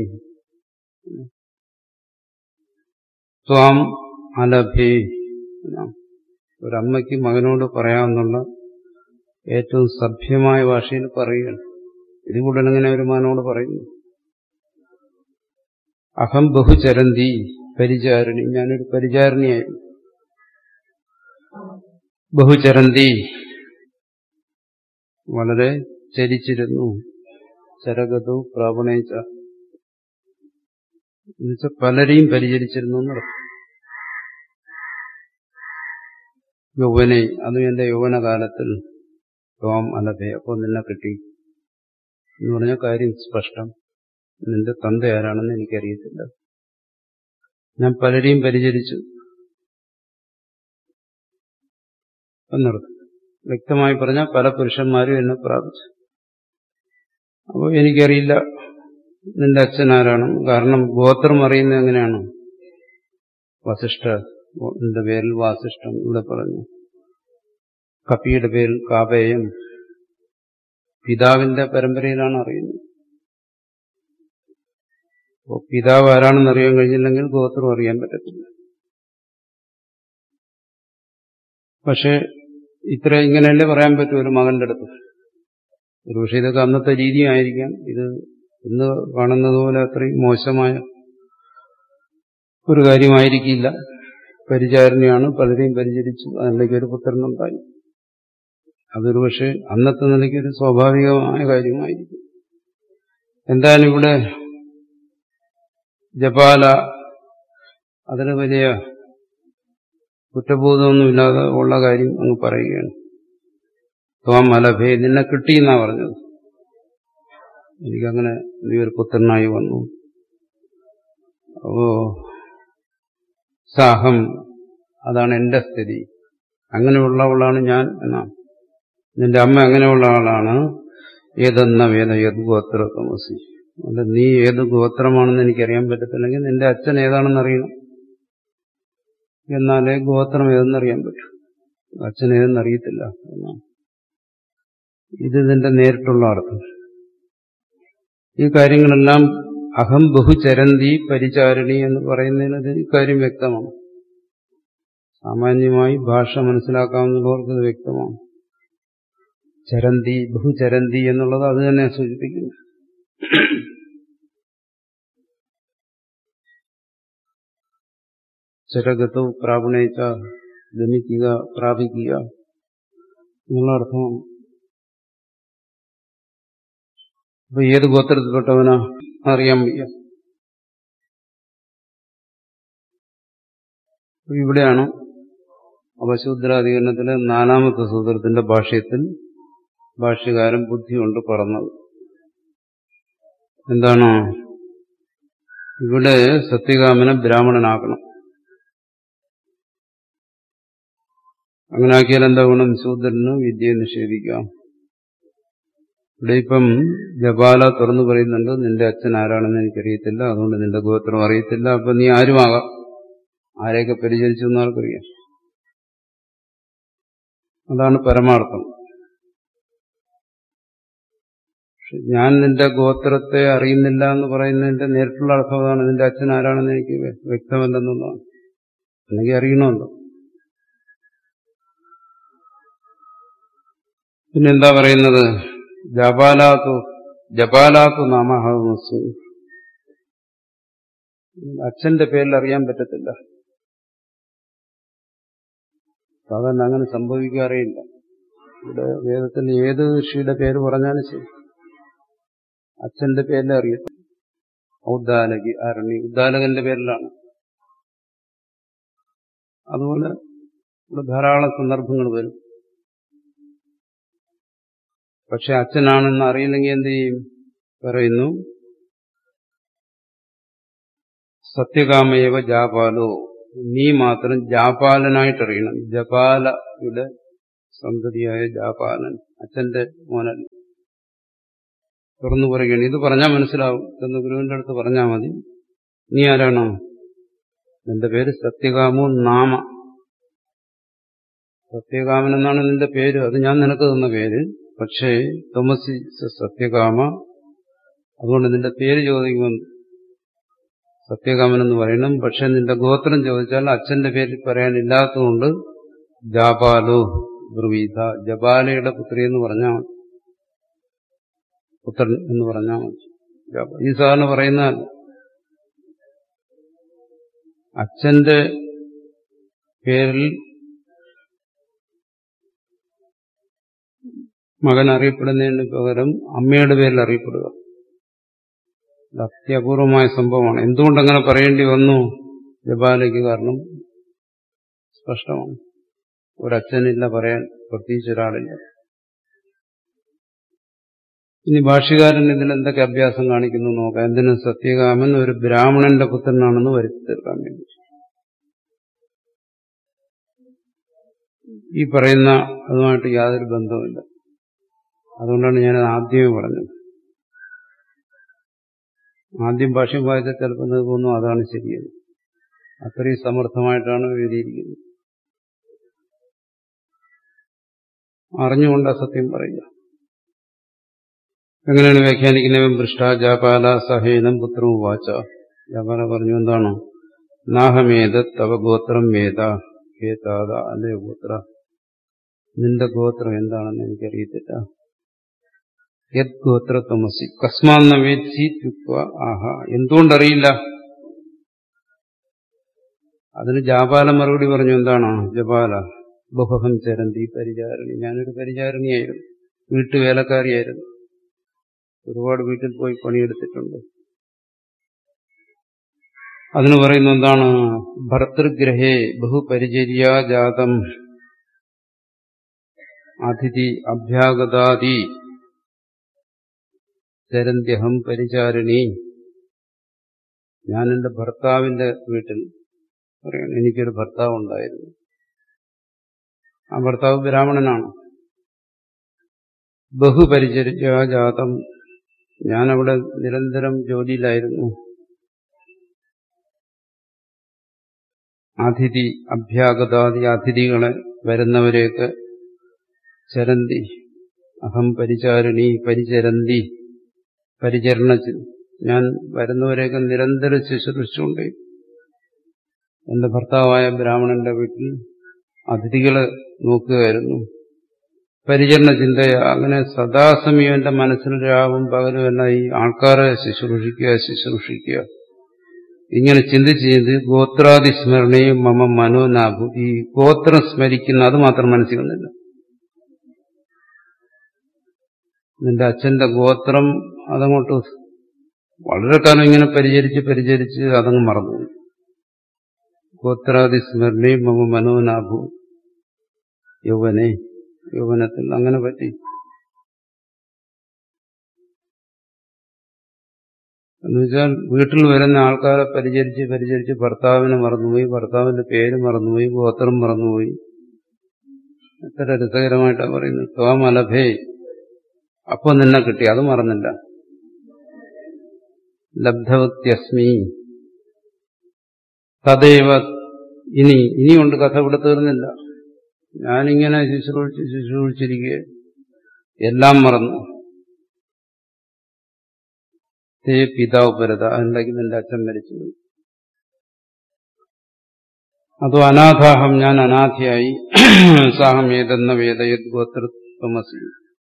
[SPEAKER 3] ത്വാം അലഭേ ഒരമ്മയ്ക്ക് മകനോട് പറയാമെന്നുള്ള ഏറ്റവും സഭ്യമായ ഭാഷയിൽ പറയുകയാണ് ഇതുകൂടെ എങ്ങനെ ഒരു മകനോട് പറയുന്നു അഹം ബഹുചരന്തി പരിചാരിണി ഞാനൊരു പരിചാരിണിയായിരുന്നു ബഹുചരന്തി വളരെ ചരിച്ചിരുന്നു ചരകതു പ്രാപണേച്ച എന്നുവെച്ചാൽ പലരെയും പരിചരിച്ചിരുന്നു എന്നർത്ഥം യൗവനെ അതും എന്റെ യൗവനകാലത്തിൽ തോം അലഭേ അപ്പോൾ നിന്നെ കിട്ടി എന്ന് പറഞ്ഞ കാര്യം സ്പഷ്ടം നിന്റെ തന്ത ആരാണെന്ന് എനിക്കറിയത്തില്ല ഞാൻ പലരെയും പരിചരിച്ചു എന്നർത്ഥം വ്യക്തമായി പറഞ്ഞാൽ പല പുരുഷന്മാരും എന്നെ പ്രാപിച്ചു അപ്പോൾ എനിക്കറിയില്ല നിന്റെ അച്ഛൻ ആരാണ് കാരണം ഗോത്രം അറിയുന്നത് എങ്ങനെയാണ് വസിഷ്ഠ നിന്റെ പേരിൽ വാസിഷ്ഠം ഇവിടെ പറഞ്ഞു കപ്പിയുടെ പേരിൽ കാപേയം പിതാവിന്റെ പരമ്പരയിലാണ് അറിയുന്നത് അപ്പോൾ പിതാവ് ആരാണെന്ന് അറിയാൻ കഴിഞ്ഞില്ലെങ്കിൽ ഗോത്രം അറിയാൻ പറ്റത്തില്ല പക്ഷെ ഇത്ര ഇങ്ങനെയല്ലേ പറയാൻ പറ്റൂ ഒരു മകന്റെ അടുത്ത് ഒരു പക്ഷേ ഇതൊക്കെ അന്നത്തെ രീതിയായിരിക്കാം ഇത് ഇന്ന് കാണുന്നത് പോലെ അത്രയും മോശമായ ഒരു കാര്യമായിരിക്കില്ല പരിചാരണയാണ് പലരെയും പരിചരിച്ചു അതിലേക്ക് ഒരു പുത്രനുണ്ടായി അതൊരു പക്ഷേ അന്നത്തെ നിലയ്ക്ക് ഒരു സ്വാഭാവികമായ കാര്യമായിരിക്കും എന്തായാലും ഇവിടെ ജപാല അതിന് വലിയ കുറ്റബോധമൊന്നുമില്ലാതെ ഉള്ള കാര്യം അങ്ങ് പറയുകയാണ് ത്വാം മലഭേ നിന്നെ കിട്ടിയെന്നാ പറഞ്ഞത് എനിക്കങ്ങനെ നീ ഒരു പുത്രനായി വന്നു അപ്പോ സാഹം അതാണ് എന്റെ സ്ഥിതി അങ്ങനെയുള്ളവളാണ് ഞാൻ എന്നാണ് നിന്റെ അമ്മ അങ്ങനെയുള്ള ആളാണ് ഏതെന്ന വേദ ഏത് ഗോത്രമസി അല്ല നീ ഏത് ഗോത്രമാണെന്ന് എനിക്കറിയാൻ പറ്റത്തില്ലെങ്കിൽ നിന്റെ അച്ഛൻ ഏതാണെന്ന് അറിയണം എന്നാലേ ഗോത്രം ഏതെന്നറിയാൻ പറ്റൂ അച്ഛൻ ഏതെന്നറിയത്തില്ല എന്നാണ് ഇത് ഇതിന്റെ നേരിട്ടുള്ള അർത്ഥം ഈ കാര്യങ്ങളെല്ലാം അഹം ബഹുചരന്തി പരിചാരണി എന്ന് പറയുന്നതിന് ഈ കാര്യം വ്യക്തമാണ് സാമാന്യമായി ഭാഷ മനസ്സിലാക്കാവുന്നവർക്ക് ഇത് വ്യക്തമാണ് ചരന്തി ബഹുചരന്തി എന്നുള്ളത് അത് തന്നെ സൂചിപ്പിക്കുന്നു ചരഗത്തു പ്രാപണയിച്ച ഗമിക്കുക പ്രാപിക്കുക എന്നുള്ള അർത്ഥമാണ് അപ്പൊ ഏത് ഗോത്രത്തിൽപ്പെട്ടവനാ അറിയാൻ വയ്യ ഇവിടെയാണ് അപശൂദ്രാധികരണത്തിലെ നാലാമത്തെ സൂത്രത്തിന്റെ ഭാഷ്യത്തിൽ ഭാഷ്യകാരൻ ബുദ്ധി കൊണ്ട് പറഞ്ഞത് എന്താണ് ഇവിടെ സത്യകാമനെ ബ്രാഹ്മണനാക്കണം അങ്ങനെ ആക്കിയാൽ എന്താ ഗുണം ശൂദ്രന് വിദ്യയെ നിഷേധിക്കാം ഇവിടെ ഇപ്പം ജപാല തുറന്നു പറയുന്നുണ്ട് നിന്റെ അച്ഛൻ ആരാണെന്ന് എനിക്കറിയത്തില്ല അതുകൊണ്ട് നിന്റെ ഗോത്രം അറിയത്തില്ല അപ്പൊ നീ ആരുമാകാം ആരെയൊക്കെ പരിചരിച്ചു എന്ന് ആർക്കറിയാം അതാണ് പരമാർത്ഥം ഞാൻ നിന്റെ ഗോത്രത്തെ അറിയുന്നില്ല എന്ന് പറയുന്നതിന്റെ നേരിട്ടുള്ള അർത്ഥം അതാണ് നിന്റെ അച്ഛൻ ആരാണെന്ന് എനിക്ക് വ്യക്തമല്ലെന്നുള്ളതാണ് അല്ലെങ്കിൽ അറിയണമല്ലോ പിന്നെന്താ പറയുന്നത് ജപാലാത്തു ജപാലാത്തു നാമഹമസ്മി അച്ഛന്റെ പേരിൽ അറിയാൻ പറ്റത്തില്ല സാധാരണ അങ്ങനെ സംഭവിക്കാറേയില്ല ഇവിടെ വേദത്തിൽ ഏത് ഋഷിയുടെ പേര് പറഞ്ഞാലും ശരി അച്ഛന്റെ പേരിൽ അറിയത്തില്ല ഔദ്ദാലകി അരണി ഉദ്ദാലകന്റെ പേരിലാണ് അതുപോലെ ഇവിടെ ധാരാളം സന്ദർഭങ്ങൾ വരും പക്ഷെ അച്ഛനാണെന്ന് അറിയില്ലെങ്കിൽ എന്ത് ചെയ്യും പറയുന്നു സത്യകാമയവ ജാപാലോ നീ മാത്രം ജാപാലനായിട്ടറിയണം ജപാലയുടെ സന്തതിയായ ജാപാലൻ അച്ഛന്റെ മോനൻ തുറന്നു പറയുകയാണ് ഇത് പറഞ്ഞാൽ മനസ്സിലാവും എന്ന് ഗുരുവിന്റെ അടുത്ത് പറഞ്ഞാൽ മതി നീ ആരാണോ നിന്റെ പേര് സത്യകാമോ നാമ സത്യകാമൻ എന്നാണ് നിന്റെ പേര് അത് ഞാൻ നിനക്ക് തന്ന പേര് പക്ഷേ തോമസി സത്യകാമ അതുകൊണ്ട് നിന്റെ പേര് ചോദിക്കുമെന്ന് സത്യകാമൻ എന്ന് പറയണം പക്ഷെ നിന്റെ ഗോത്രം ചോദിച്ചാൽ അച്ഛന്റെ പേര് പറയാനില്ലാത്തതുകൊണ്ട് ജാപാലോ ബ്രുവീത ജപാലയുടെ പുത്രി എന്ന് പറഞ്ഞാൽ മതി പുത്രൻ എന്ന് പറഞ്ഞാൽ മതി ഈ സാധാരണ പറയുന്ന അച്ഛന്റെ പേരിൽ മകൻ അറിയപ്പെടുന്നതിന് പകരം അമ്മയുടെ പേരിൽ അറിയപ്പെടുക ഇത് അത്യപൂർവമായ സംഭവമാണ് എന്തുകൊണ്ടങ്ങനെ പറയേണ്ടി വന്നു ജപാലയ്ക്ക് കാരണം സ്പഷ്ടമാണ് ഒരച്ഛനില്ല പറയാൻ പ്രത്യേകിച്ച് ഒരാളില്ല ഇനി ഭാഷ്യകാരൻ ഇതിൽ എന്തൊക്കെ അഭ്യാസം കാണിക്കുന്നു നോക്കാം എന്തിനു സത്യകാമൻ ഒരു ബ്രാഹ്മണന്റെ പുത്രനാണെന്ന് വരുത്തി തീർക്കാൻ വേണ്ടി ഈ പറയുന്ന അതുമായിട്ട് യാതൊരു ബന്ധവുമില്ല അതുകൊണ്ടാണ് ഞാൻ ആദ്യമേ പറഞ്ഞത് ആദ്യം ഭാഷ്യം വായിച്ചാൽ ചിലപ്പോൾ നിങ്ങൾക്ക് തോന്നും അതാണ് ശരിയെന്ന് അത്രയും സമർത്ഥമായിട്ടാണ് എഴുതിയിരിക്കുന്നത് അറിഞ്ഞുകൊണ്ട് അസത്യം പറയുക എങ്ങനെയാണ് വ്യാഖ്യാനിക്കുന്നവൻ പൃഷ്ട ജാപാല സഹേനം പുത്രവും വാച്ച ജാപാല പറഞ്ഞു എന്താണ് നാഹമേത തവ ഗോത്രം വേദ കേതാത അല്ലേ ഗോത്ര നിന്റെ ഗോത്രം എന്താണെന്ന് എനിക്കറിയത്തില്ല യത് ഗോത്ര തമസി കസ്മാന്ന വേദി ആഹ എന്തുകൊണ്ടറിയില്ല അതിന് ജാപാല മറുപടി പറഞ്ഞു എന്താണ് ജപാല ബഹുഹം ചരന്തി പരിചാരണി ഞാനൊരു പരിചാരണിയായിരുന്നു വീട്ടുവേലക്കാരിയായിരുന്നു ഒരുപാട് വീട്ടിൽ പോയി പണിയെടുത്തിട്ടുണ്ട് അതിന് പറയുന്ന എന്താണ് ഭർതൃഗ്രഹേ ബഹുപരിചര്യാജാതം അതിഥി അഭ്യാഗതാദി ചരന്ത്യഹം പരിചാരിണി ഞാൻ എന്റെ ഭർത്താവിന്റെ വീട്ടിൽ പറയണം എനിക്കൊരു ഭർത്താവ് ഉണ്ടായിരുന്നു ആ ഭർത്താവ് ബ്രാഹ്മണനാണ് ബഹുപരിചര്യാജാതം ഞാനവിടെ നിരന്തരം ജോലിയിലായിരുന്നു അതിഥി അഭ്യാഗതാദി അതിഥികളെ വരുന്നവരെയൊക്കെ ചരന്തി അഹം പരിചാരിണി പരിചരന്തി പരിചരണ ഞാൻ വരുന്നവരെയൊക്കെ നിരന്തരം ശുശ്രൂഷിച്ചുകൊണ്ട് എന്റെ ഭർത്താവായ ബ്രാഹ്മണന്റെ വീട്ടിൽ അതിഥികളെ നോക്കുകയായിരുന്നു പരിചരണ ചിന്തയ അങ്ങനെ സദാസമയം എന്റെ മനസ്സിൽ രാവും പകലും എല്ലാം ഈ ആൾക്കാരെ ശുശ്രൂഷിക്കുക ശുശ്രൂഷിക്കുക ഇങ്ങനെ ചിന്തിച്ച് ചെയ്ത് ഗോത്രാദി സ്മരണയും മമ മനോനാഭു ഈ ഗോത്രം സ്മരിക്കുന്ന അത് മാത്രം മനസ്സിൽ വന്നില്ല നിന്റെ അച്ഛന്റെ ഗോത്രം അതങ്ങോട്ട് വളരെ കാലം ഇങ്ങനെ പരിചരിച്ച് പരിചരിച്ച് അതങ്ങ് മറന്നു ഗോത്രാദി സ്മരണയും മമ മനോനാഭു യൗവനെ യൗവനത്തിൽ അങ്ങനെ പറ്റി എന്നുവെച്ചാൽ വീട്ടിൽ വരുന്ന ആൾക്കാരെ പരിചരിച്ച് പരിചരിച്ച് ഭർത്താവിനെ മറന്നുപോയി ഭർത്താവിന്റെ പേര് മറന്നുപോയി ഗോത്രം മറന്നുപോയി എത്ര രസകരമായിട്ടാണ് പറയുന്നത് ത്വാമലഭേ അപ്പൊ നിന്നെ കിട്ടി അത് മറന്നില്ല ലബ്ധവത്യസ്മി തദൈവ ഇനി ഇനിയുണ്ട് കഥ ഇവിടെ തീർന്നില്ല ഞാനിങ്ങനെ ശുശ്രൂഷിച്ച് ശുശ്രൂഷിച്ചിരിക്കുക എല്ലാം മറന്നു തേ പിതാവ് പരത അതുണ്ടാക്കി നിന്റെ അച്ഛൻ മരിച്ചു അതോ അനാഥാഹം ഞാൻ അനാഥയായി സാഹം ഏതെന്ന വേദയത് ഗോത്രത്വമസി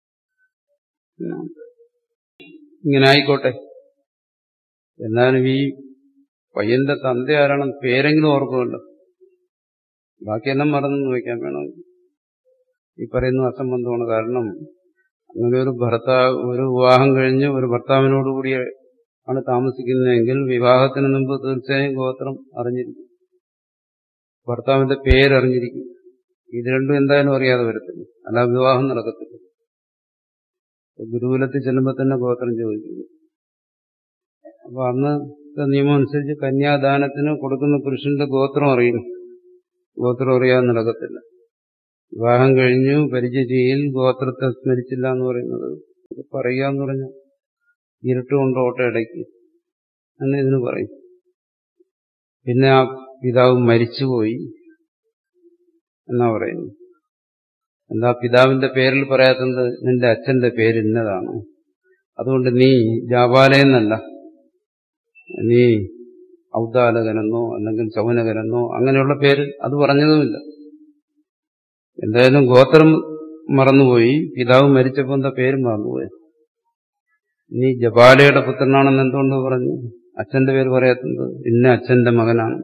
[SPEAKER 3] ഇങ്ങനെ ആയിക്കോട്ടെ എന്നാലും ഈ പയ്യന്റെ തന്ത ആരാണെന്ന് പേരെങ്കിലും ഓർക്കുമല്ലോ ബാക്കിയെല്ലാം മറന്നു വയ്ക്കാൻ വേണം ഈ പറയുന്ന അസംബന്ധമാണ് കാരണം അങ്ങനെ ഒരു ഭർത്താവ് ഒരു വിവാഹം കഴിഞ്ഞ് ഒരു ഭർത്താവിനോടുകൂടി ആണ് താമസിക്കുന്നതെങ്കിൽ വിവാഹത്തിന് മുമ്പ് തീർച്ചയായും ഗോത്രം അറിഞ്ഞിരിക്കും ഭർത്താവിന്റെ പേരറിഞ്ഞിരിക്കും ഇത് രണ്ടും എന്തായാലും അറിയാതെ വരത്തില്ല അല്ല വിവാഹം നടക്കത്തില്ല ഗുരുകുലത്തിൽ ചെല്ലുമ്പോൾ തന്നെ ഗോത്രം ചോദിക്കുന്നു അപ്പൊ അന്നത്തെ നിയമം അനുസരിച്ച് കന്യാദാനത്തിന് കൊടുക്കുന്ന പുരുഷന്റെ ഗോത്രം അറിയണം ഗോത്രം അറിയാതെ നടക്കത്തില്ല വിവാഹം കഴിഞ്ഞു പരിചര്യയിൽ ഗോത്രത്തെ സ്മരിച്ചില്ല എന്ന് പറയുന്നത് പറയുക എന്ന് പറഞ്ഞ ഇരുട്ടുകൊണ്ട് ഓട്ടയിടയ്ക്ക് എന്ന് ഇതിന് പറയും പിന്നെ ആ പിതാവ് മരിച്ചുപോയി എന്നാ പറയുന്നു എന്താ പിതാവിന്റെ പേരിൽ പറയാത്തത് നിന്റെ അച്ഛന്റെ പേര് ഇന്നതാണ് അതുകൊണ്ട് നീ ജാപാലയെന്നല്ല നീ ഔദാലകനെന്നോ അല്ലെങ്കിൽ ചൗനകനെന്നോ അങ്ങനെയുള്ള പേര് അത് പറഞ്ഞതുമില്ല എന്തായാലും ഗോത്രം മറന്നുപോയി പിതാവ് മരിച്ചപ്പോൾ എന്താ പേര് മറന്നുപോയി നീ ജപാലയുടെ പുത്രനാണെന്ന് എന്തുകൊണ്ട് പറഞ്ഞു അച്ഛന്റെ പേര് പറയാത്തത് ഇന്ന അച്ഛന്റെ മകനാണ്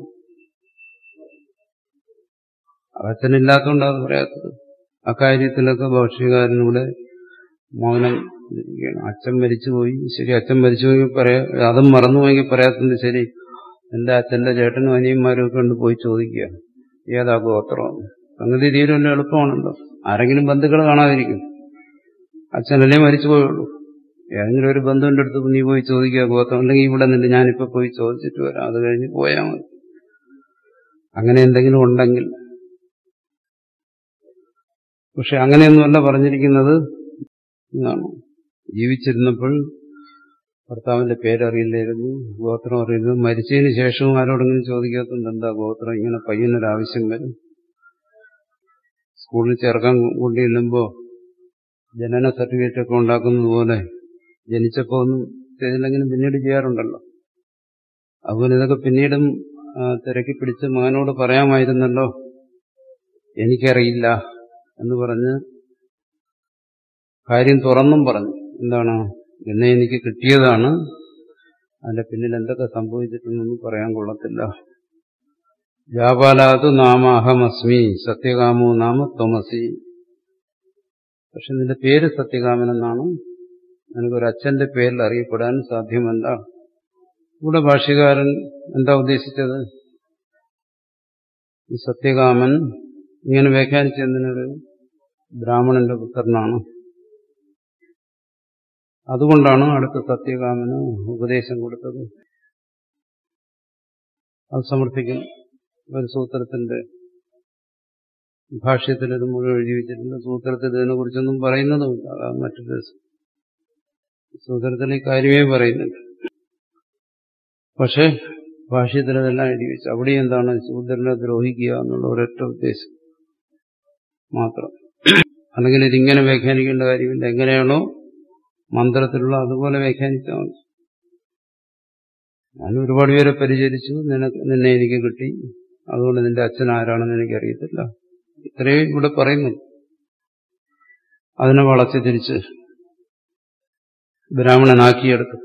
[SPEAKER 3] അച്ഛനില്ലാത്തതുകൊണ്ട് അത് പറയാത്തത് അക്കാര്യത്തിലൊക്കെ ഭാഷ്യകാരനൂടെ മൗനം ഇരിക്കുകയാണ് അച്ഛൻ മരിച്ചുപോയി ശരി അച്ഛൻ മരിച്ചുപോയി പറയാ അതും മറന്നുപോയെങ്കിൽ പറയാത്തത് ശരി എന്റെ അച്ഛന്റെ ചേട്ടനും അനിയന്മാരും ഒക്കെ ഉണ്ട് പോയി ചോദിക്കുക ഏതാ ഗോത്രമാണ് സംഗതി തീരുമല്ലോ എളുപ്പമാണല്ലോ ആരെങ്കിലും ബന്ധുക്കൾ കാണാതിരിക്കും അച്ഛനല്ലേ മരിച്ചുപോയുള്ളൂ ഏതെങ്കിലും ഒരു ബന്ധുവിന്റെ അടുത്ത് നീ പോയി ചോദിക്കുക ഗോത്രം അല്ലെങ്കിൽ ഇവിടെ നിന്ന് ഞാനിപ്പോ പോയി ചോദിച്ചിട്ട് വരാം അത് കഴിഞ്ഞ് പോയാൽ മതി അങ്ങനെ എന്തെങ്കിലും ഉണ്ടെങ്കിൽ പക്ഷെ അങ്ങനെയൊന്നുമല്ല പറഞ്ഞിരിക്കുന്നത് എന്നാണ് ജീവിച്ചിരുന്നപ്പോൾ ഭർത്താവിന്റെ പേരറിയില്ലായിരുന്നു ഗോത്രം അറിയുന്നു മരിച്ചതിന് ശേഷവും ആരോടെങ്കിലും ചോദിക്കാത്തതുണ്ട് എന്താ ഗോത്രം ഇങ്ങനെ പയ്യനൊരാവശ്യം വരും സ്കൂളിൽ ചേർക്കാൻ കൊണ്ടു ചെല്ലുമ്പോ ജനന സർട്ടിഫിക്കറ്റ് ഒക്കെ ഉണ്ടാക്കുന്നത് പോലെ ജനിച്ചപ്പോ ഒന്നും ചെയ്തില്ലെങ്കിലും പിന്നീട് ചെയ്യാറുണ്ടല്ലോ അതുപോലെ ഇതൊക്കെ പിന്നീടും ആ, തിരക്കി പിടിച്ച് മകനോട് പറയാമായിരുന്നല്ലോ എനിക്കറിയില്ല എന്ന് പറഞ്ഞ് കാര്യം തുറന്നും പറഞ്ഞു എന്താണ് എന്നെ എനിക്ക് കിട്ടിയതാണ് അതിന്റെ പിന്നിൽ എന്തൊക്കെ സംഭവിച്ചിട്ടുണ്ടെന്ന് പറയാൻ കൊള്ളത്തില്ല ജാപാലാതു നാമ അഹമസ്മി സത്യകാമോ നാമ ത്വമസി പക്ഷെ നിന്റെ പേര് സത്യകാമൻ എന്നാണ് നിനക്കൊരു അച്ഛന്റെ പേരിൽ അറിയപ്പെടാൻ സാധ്യമല്ല ഇവിടെ ഭാഷ്യകാരൻ എന്താ ഉദ്ദേശിച്ചത് ഈ സത്യകാമൻ ഇങ്ങനെ വ്യാഖ്യാനിച്ചതിനൊരു ബ്രാഹ്മണന്റെ പുത്രനാണ് അതുകൊണ്ടാണ് അടുത്ത സത്യകാമന് ഉപദേശം കൊടുത്തത് അത് സമർത്ഥിക്കും ഒരു സൂത്രത്തിന്റെ ഭാഷ്യത്തിൽ ഇത് മുഴുവൻ എഴുതി വെച്ചിട്ടുണ്ട് സൂത്രത്തിൽ ഇതിനെ കുറിച്ചൊന്നും പറയുന്നതുമില്ല അതാണ് മറ്റൊരു രസം. സൂത്രത്തിൽ ഈ കാര്യമേ പറയുന്നുണ്ട് പക്ഷെ ഭാഷ്യത്തിൽ ഇതെല്ലാം എഴുതി വെച്ചു അവിടെ എന്താണ് ശൂദ്രനെ ദ്രോഹിക്കുക എന്നുള്ള ഒരൊറ്റ ഉദ്ദേശം മാത്രം അല്ലെങ്കിൽ ഇതിങ്ങനെ വ്യാഖ്യാനിക്കേണ്ട കാര്യമില്ല എങ്ങനെയാണോ മന്ത്രത്തിലുള്ള അതുപോലെ വ്യാഖ്യാനിച്ചാൽ മതി ഞാൻ ഒരുപാട് പേരെ പരിചരിച്ചു നിനക്ക് നിന്നെ എനിക്ക് കിട്ടി അതുകൊണ്ട് നിന്റെ അച്ഛൻ ആരാണെന്ന് എനിക്കറിയത്തില്ല ഇത്രയും ഇവിടെ പറയുന്നു അതിനെ വളച്ചു തിരിച്ച് ബ്രാഹ്മണനാക്കിയെടുത്തു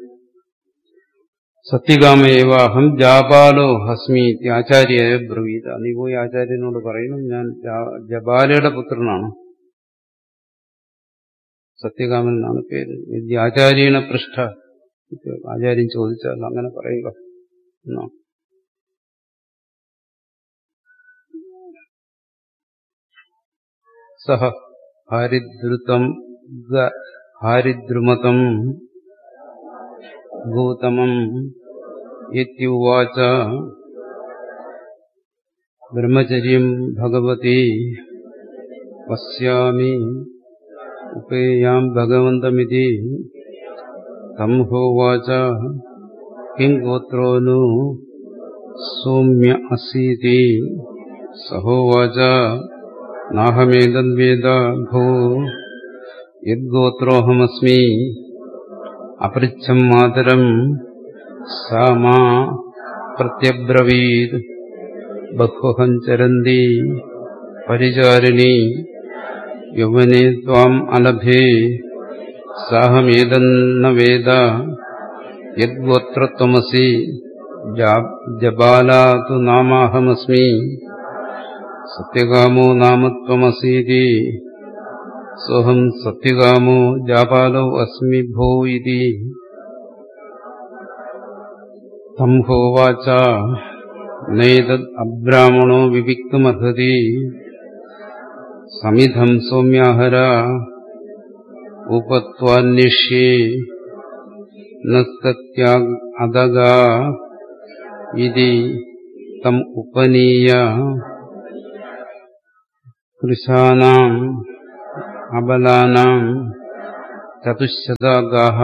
[SPEAKER 3] സത്യകാമയേവാഹം ജാപാലോ ഹസ്മി ആചാര്യ ബ്രവീത നീ പോയി ആചാര്യനോട് പറയുന്നു ഞാൻ ജാ- ജപാലയുടെ പുത്രനാണ് സത്യകാമൻ എന്നാണ് പേര് ഇത് ആചാര്യനെ പൃഷ്ഠ ആചാര്യൻ ചോദിച്ചാൽ അങ്ങനെ പറയുക എന്നാ സഹ ഹാരിദ്രുതം ഗ- ഹാരിദ്രുമതം ഗൗതമം ഇത്യുവാച ബ്രഹ്മചര്യം ഭഗവതി പശ്യാമി ഉപേയാം ഭഗവന്തമിതി തം ഹോവാച കിം ഗോത്രോ നു സൗമ്യ അസീതി സഹോവാച നാഹമേതദ്വേദ ഭോ യദ്ഗോത്രോഹമസ്മി അപൃച്ഛം മാതരം സാ മാ പ്രത്യബ്രവീത് ബഹ്വഹം ചരന്തി പരിചാരിണി യൗവനെ ത്വാം അലഭേ സാഹമേതന്ന വേദ യദ്ഗോത്രത്വമസി ജബാലാതു നാമാഹമസ്മി സത്യകാമോ നാമത്വമസീതി സോഹം സത്യകാമോ ജാപാലോ അസ്മി ഭോ ഇതി തം ഹോവാച നൈതദ് അബ്രാഹ്മണോ വിവിക്തമർഹതി സമിധം സൗമ്യാഹര ഉപത്വാന്വേഷ്യേ നസ്തത്യാഗ് അദഗാ ഇതി തം ഉപനീയ കൃശാനാം അബലാനാം ചതുശതാഗാഹ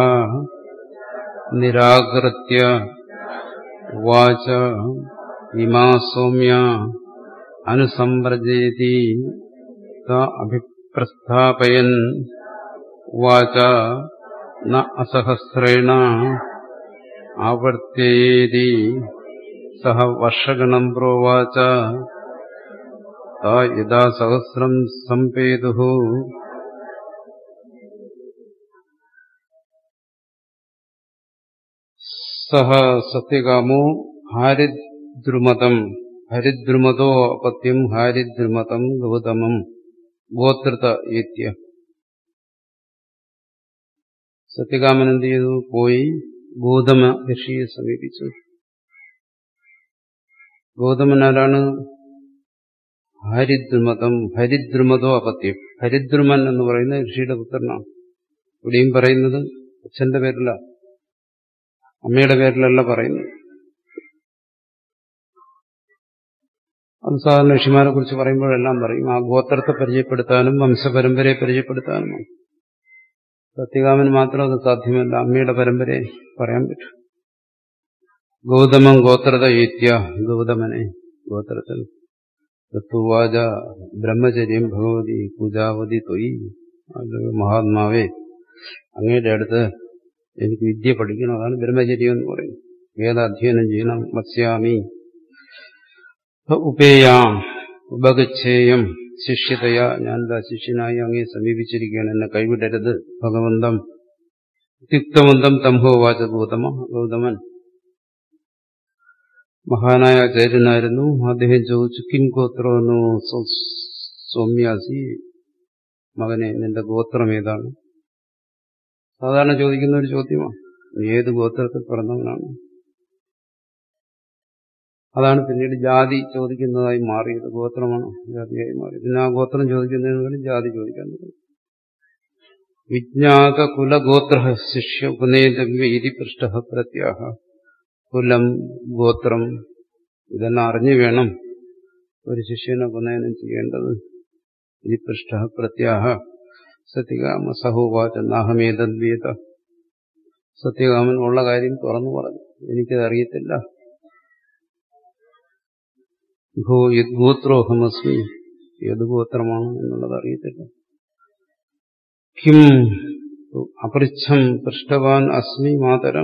[SPEAKER 3] നിരാകൃത്യ ഉവാച ഇമാ സൗമ്യ അനുസമ്പ്രജേതി ത അഭിപ്രസ്ഥാപയൻ ഉവാച ന അസഹസ്രേണ ആവർത്തേതി സഹ വർഷഗണം പ്രോവാച ത യഥാ സഹസ്രം സംപേതു സഹ സത്യകാമോ ഹാരിദ്രുമതം ഹരിദ്രുമതോ അപത്യം ഹാരിദ്രുമതം ഗൗതമം ഗോത്രത ഏത്യ സത്യകാമൻ എന്ത് ചെയ്തു പോയി ഗൗതമ ഋഷിയെ സമീപിച്ചു ഗൗതമൻ ആരാണ് ഹരിദ്രുമതം ഹരിദ്രുമതോ അപത്യം ഹരിദ്രുമൻ എന്ന് പറയുന്ന ഋഷിയുടെ പുത്രനാണ് ഇവിടെയും പറയുന്നത് അച്ഛന്റെ പേരില അമ്മയുടെ പേരിലല്ല പറയുന്നത് അത് സാധാരണ ഋഷിമാരെ കുറിച്ച് പറയുമ്പോഴെല്ലാം പറയും ആ ഗോത്രത്തെ പരിചയപ്പെടുത്താനും വംശപരമ്പരയെ പരിചയപ്പെടുത്താനും സത്യകാമന് മാത്രം അത് സാധ്യമല്ല അമ്മയുടെ പരമ്പരയെ പറയാൻ പറ്റും ഗൗതമം ഗോത്രത ഏത്യ ഗൗതമനെ ഗോത്രത്തിൽ തത്വവാച ബ്രഹ്മചര്യം ഭഗവതി പൂജാവതി തൊയ് മഹാത്മാവേ അങ്ങയുടെ അടുത്ത് എനിക്ക് വിദ്യ പഠിക്കണം അതാണ് ബ്രഹ്മചര്യം എന്ന് പറയുന്നത് വേദാധ്യയനം ചെയ്യണം മത്സ്യാമി ഉപേയാം ഉപഗച്ഛേയം ശിഷ്യതയാ ഞാൻ എന്താ ശിഷ്യനായി അങ്ങേ സമീപിച്ചിരിക്കുകയാണ് എന്നെ കൈവിടരുത് ഭഗവന്തം യുക്തവന്തം തംഹോവാച ഗൗതമ ഗൗതമൻ മഹാനായ ആചാര്യനായിരുന്നു അദ്ദേഹം ചോദിച്ചു കിം ഗോത്രമെന്നു സൗമ്യാസി മകനെ നിന്റെ ഗോത്രം ഏതാണ് സാധാരണ ചോദിക്കുന്ന ഒരു ചോദ്യമാണ് നീ ഏത് ഗോത്രത്തിൽ പിറന്നവനാണ് അതാണ് പിന്നീട് ജാതി ചോദിക്കുന്നതായി മാറിയത് ഗോത്രമാണ് ജാതിയായി മാറി പിന്നെ ആ ഗോത്രം ചോദിക്കുന്നതിന് വേണ്ടി ജാതി ചോദിക്കാൻ തുടങ്ങി വിജ്ഞാത കുലഗോത്ര ശിഷ്യ ഉപനേതവ്യ ഇതി പൃഷ്ട പ്രത്യാഹ കുലം ഗോത്രം ഇതെല്ലാം അറിഞ്ഞു വേണം ഒരു ശിഷ്യനെ ഉപനയനം ചെയ്യേണ്ടത് ഇതി പൃഷ്ട പ്രത്യാഹ സത്യകാമ സഹോവാച നാഹമേതദ്വേത സത്യകാമൻ ഉള്ള കാര്യം തുറന്നു പറഞ്ഞു എനിക്കത് അറിയത്തില്ല ഭോ യദ്ഗോത്രോഹമസ്മി ഏത് ഗോത്രമാണ് എന്നുള്ളത് അറിയത്തില്ല കിം അപൃച്ഛം പൃഷ്ടവാൻ അസ്മി മാതരം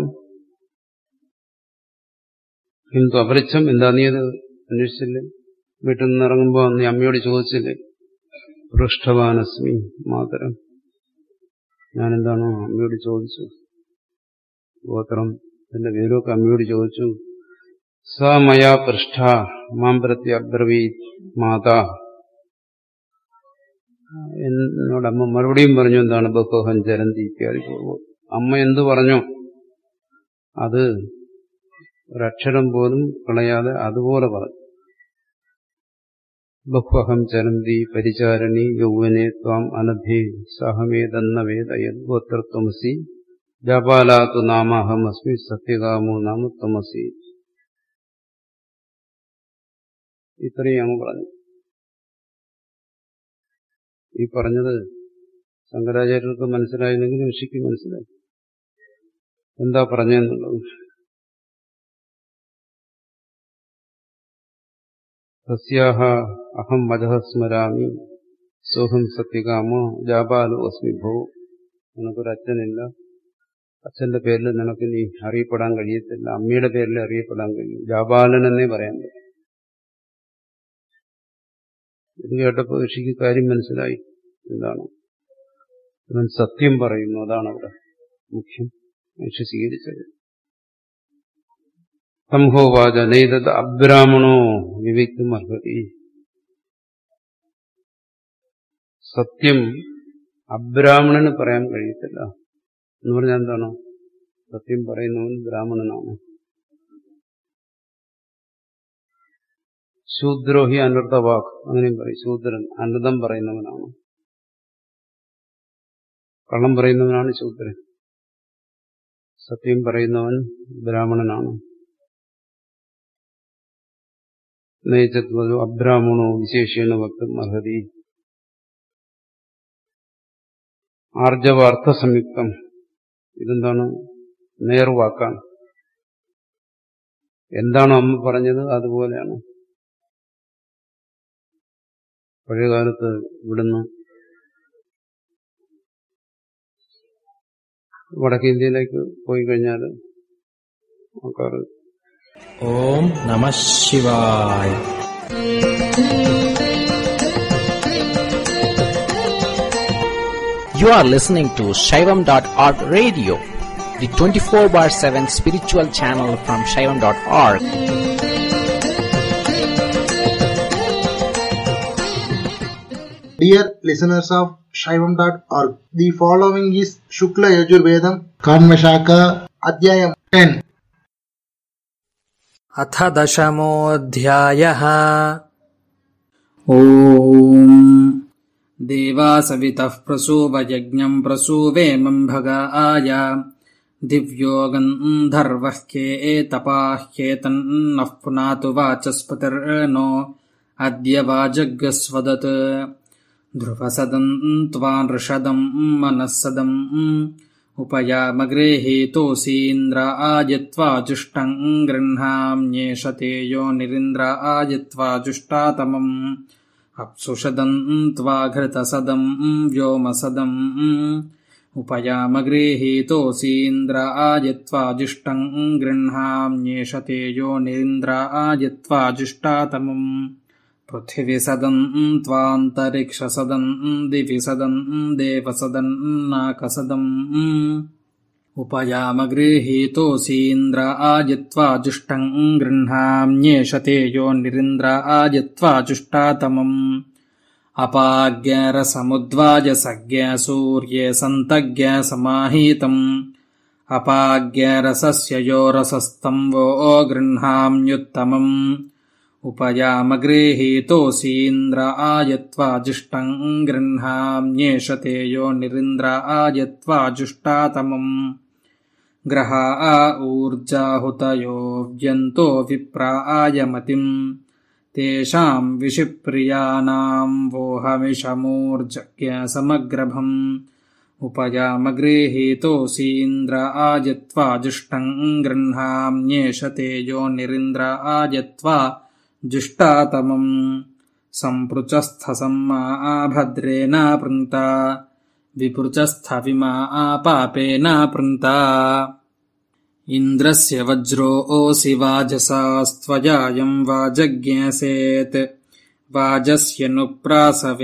[SPEAKER 3] കിന്തു അപരിച്ചം എന്താ നീ അത് അന്വേഷിച്ചില്ലേ വീട്ടിൽ നിന്ന് ഇറങ്ങുമ്പോ നീ അമ്മയോട് ചോദിച്ചില്ലേ പൃഷ്ഠവാനസ്മി മാതരം ഞാനെന്താണോ അമ്മയോട് ചോദിച്ചു ഗോത്രം എന്റെ പേരൊക്കെ അമ്മയോട് ചോദിച്ചു സ മയാ പൃഷ്ഠ മാം പ്രതി അബ്രവീ മാതാ എന്നോട് അമ്മ മറുപടിയും പറഞ്ഞു എന്താണ് ബഹോഹൻ ജലന്തി ഇത്യാദി പൂർവ്വം അമ്മ എന്തു പറഞ്ഞു അത് ഒരക്ഷരം പോലും കളയാതെ അതുപോലെ പറഞ്ഞു ബഹ്വഹം ചരന്തി പരിചാരണി യൗവനെ ത്വാം അനഭേ സഹമേതെന്ന വേദ യദ്ഗോത്രത്വമസി ജപാലാത്തു നാമഹമസ്മി സത്യകാമോ നാമ ത്വമസി ഇത്രയും അങ്ങ് പറഞ്ഞു ഈ പറഞ്ഞത് ശങ്കരാചാര്യർക്ക് മനസ്സിലായില്ലെങ്കിൽ ഋഷിക്ക് മനസ്സിലായി എന്താ പറഞ്ഞെന്നുള്ളത് തസ്യാഹ അഹം വജഹ സ്മരാമി സോഹം സത്യകാമോ ജാപാലു അസ്മി ഭോ നിനക്കൊരു അച്ഛനില്ല അച്ഛന്റെ പേരിൽ നിനക്ക് നീ അറിയപ്പെടാൻ കഴിയത്തില്ല അമ്മയുടെ പേരിൽ അറിയപ്പെടാൻ കഴിയും ജാപാലൻ എന്നേ പറയാൻ പറ്റും ഇത് കേട്ടപ്പോൾ ഋഷിക്ക് കാര്യം മനസ്സിലായി എന്താണ് ഇവൻ സത്യം പറയുന്നു അതാണ് അവിടെ മുഖ്യം ഋഷി സ്വീകരിച്ചത് സംഭവവാച നൈതത് അബ്രാഹ്മണോ വിവേക്തും അർഹതി സത്യം അബ്രാഹ്മണന് പറയാൻ കഴിയത്തില്ല എന്ന് പറഞ്ഞാൽ എന്താണ് സത്യം പറയുന്നവൻ ബ്രാഹ്മണനാണ് ശൂദ്രോഹി അനർത്ഥവാക്ക് അങ്ങനെയും പറയും ശൂദ്രൻ അനർത്ഥം പറയുന്നവനാണ് കള്ളം പറയുന്നവനാണ് ശൂദ്രൻ സത്യം പറയുന്നവൻ ബ്രാഹ്മണനാണ് നയിച്ചത്വതു അബ്രാഹ്മണോ വിശേഷേണ വക്തും അർഹതി ആർജവാർത്ഥ സംയുക്തം ഇതെന്താണ് നേർവാക്കാണ് എന്താണോ അമ്മ പറഞ്ഞത് അതുപോലെയാണ് പഴയകാലത്ത് ഇവിടുന്ന് വടക്കേ ഇന്ത്യയിലേക്ക് പോയി കഴിഞ്ഞാൽ ആൾക്കാർ
[SPEAKER 4] ഓം നമ ശിവായ You are listening to Shaivam.org radio, the 24 bar 7 spiritual channel from Shaivam.org.
[SPEAKER 5] Dear listeners of Shaivam.org, the following is Shukla Yajurvedam Kanvashaka Adhyayam 10.
[SPEAKER 6] अथ दशमोऽध्यायः ॐ देवासवितः प्रसूवयज्ञम् प्रसूवेमम्भगाय दिव्यो गन्धर्वः केतपाह्येतन्नः पुनातु वाचस्पतिर्नो अद्य वाजग्स्वदत् ध्रुवसदम् त्वा नृषदम् मनः सदम् उपयामगृहीतोऽसीन्द्र आयत्वा जुष्टम् गृह्णाम्येषते यो निरिन्द्र आयत्वा जुष्टातमम् अप्सुषदम् त्वा घृतसदम् व्योमसदम् उपयामगृहीतोऽसीन्द्र आयत्वा जुष्टम् गृह्णाम्येषते यो निरिन्द्र आयत्वा जुष्टातमम् पृथिविसदम् त्वान्तरिक्षसदम् दिविसदम् देवसदम् नाकसदम् उपयामगृहीतोऽसीन्द्र आयत्वा जुष्टम् गृह्णाम्येषते यो निरिन्द्र आयत्वा जुष्टातमम् अपाज्ञरसमुद्वाय सज्ञ सूर्ये सन्तज्ञ समाहीतम् अपाज्ञरसस्य यो रसस्तम् वो गृह्णाम्युत्तमम् उपयामगृहीतोऽसीन्द्र आयत्वा जुष्टम् गृह्णाम्येषते यो निरिन्द्र आयत्वा जुष्टातमम् ग्रहा आ ऊर्जाहुतयो व्यन्तो विप्रा आयमतिम् तेषाम् विशिप्रियाणाम् वोहमिषमूर्जज्ञ समग्रभम् उपयामगृहीतोऽसीन्द्र आयत्वा जुष्टम् गृह्णाम्येषते यो निरिन्द्र आयत्वा जुष्टातमम् सम्पृचस्थसम्मा आभद्रेण पृन्ता विपृचस्थविमा आपापेन पृन्ता इन्द्रस्य वज्रोऽसि वाजसास्त्वयायम् वाजज्ञसेत् वाजस्य नु प्रासवे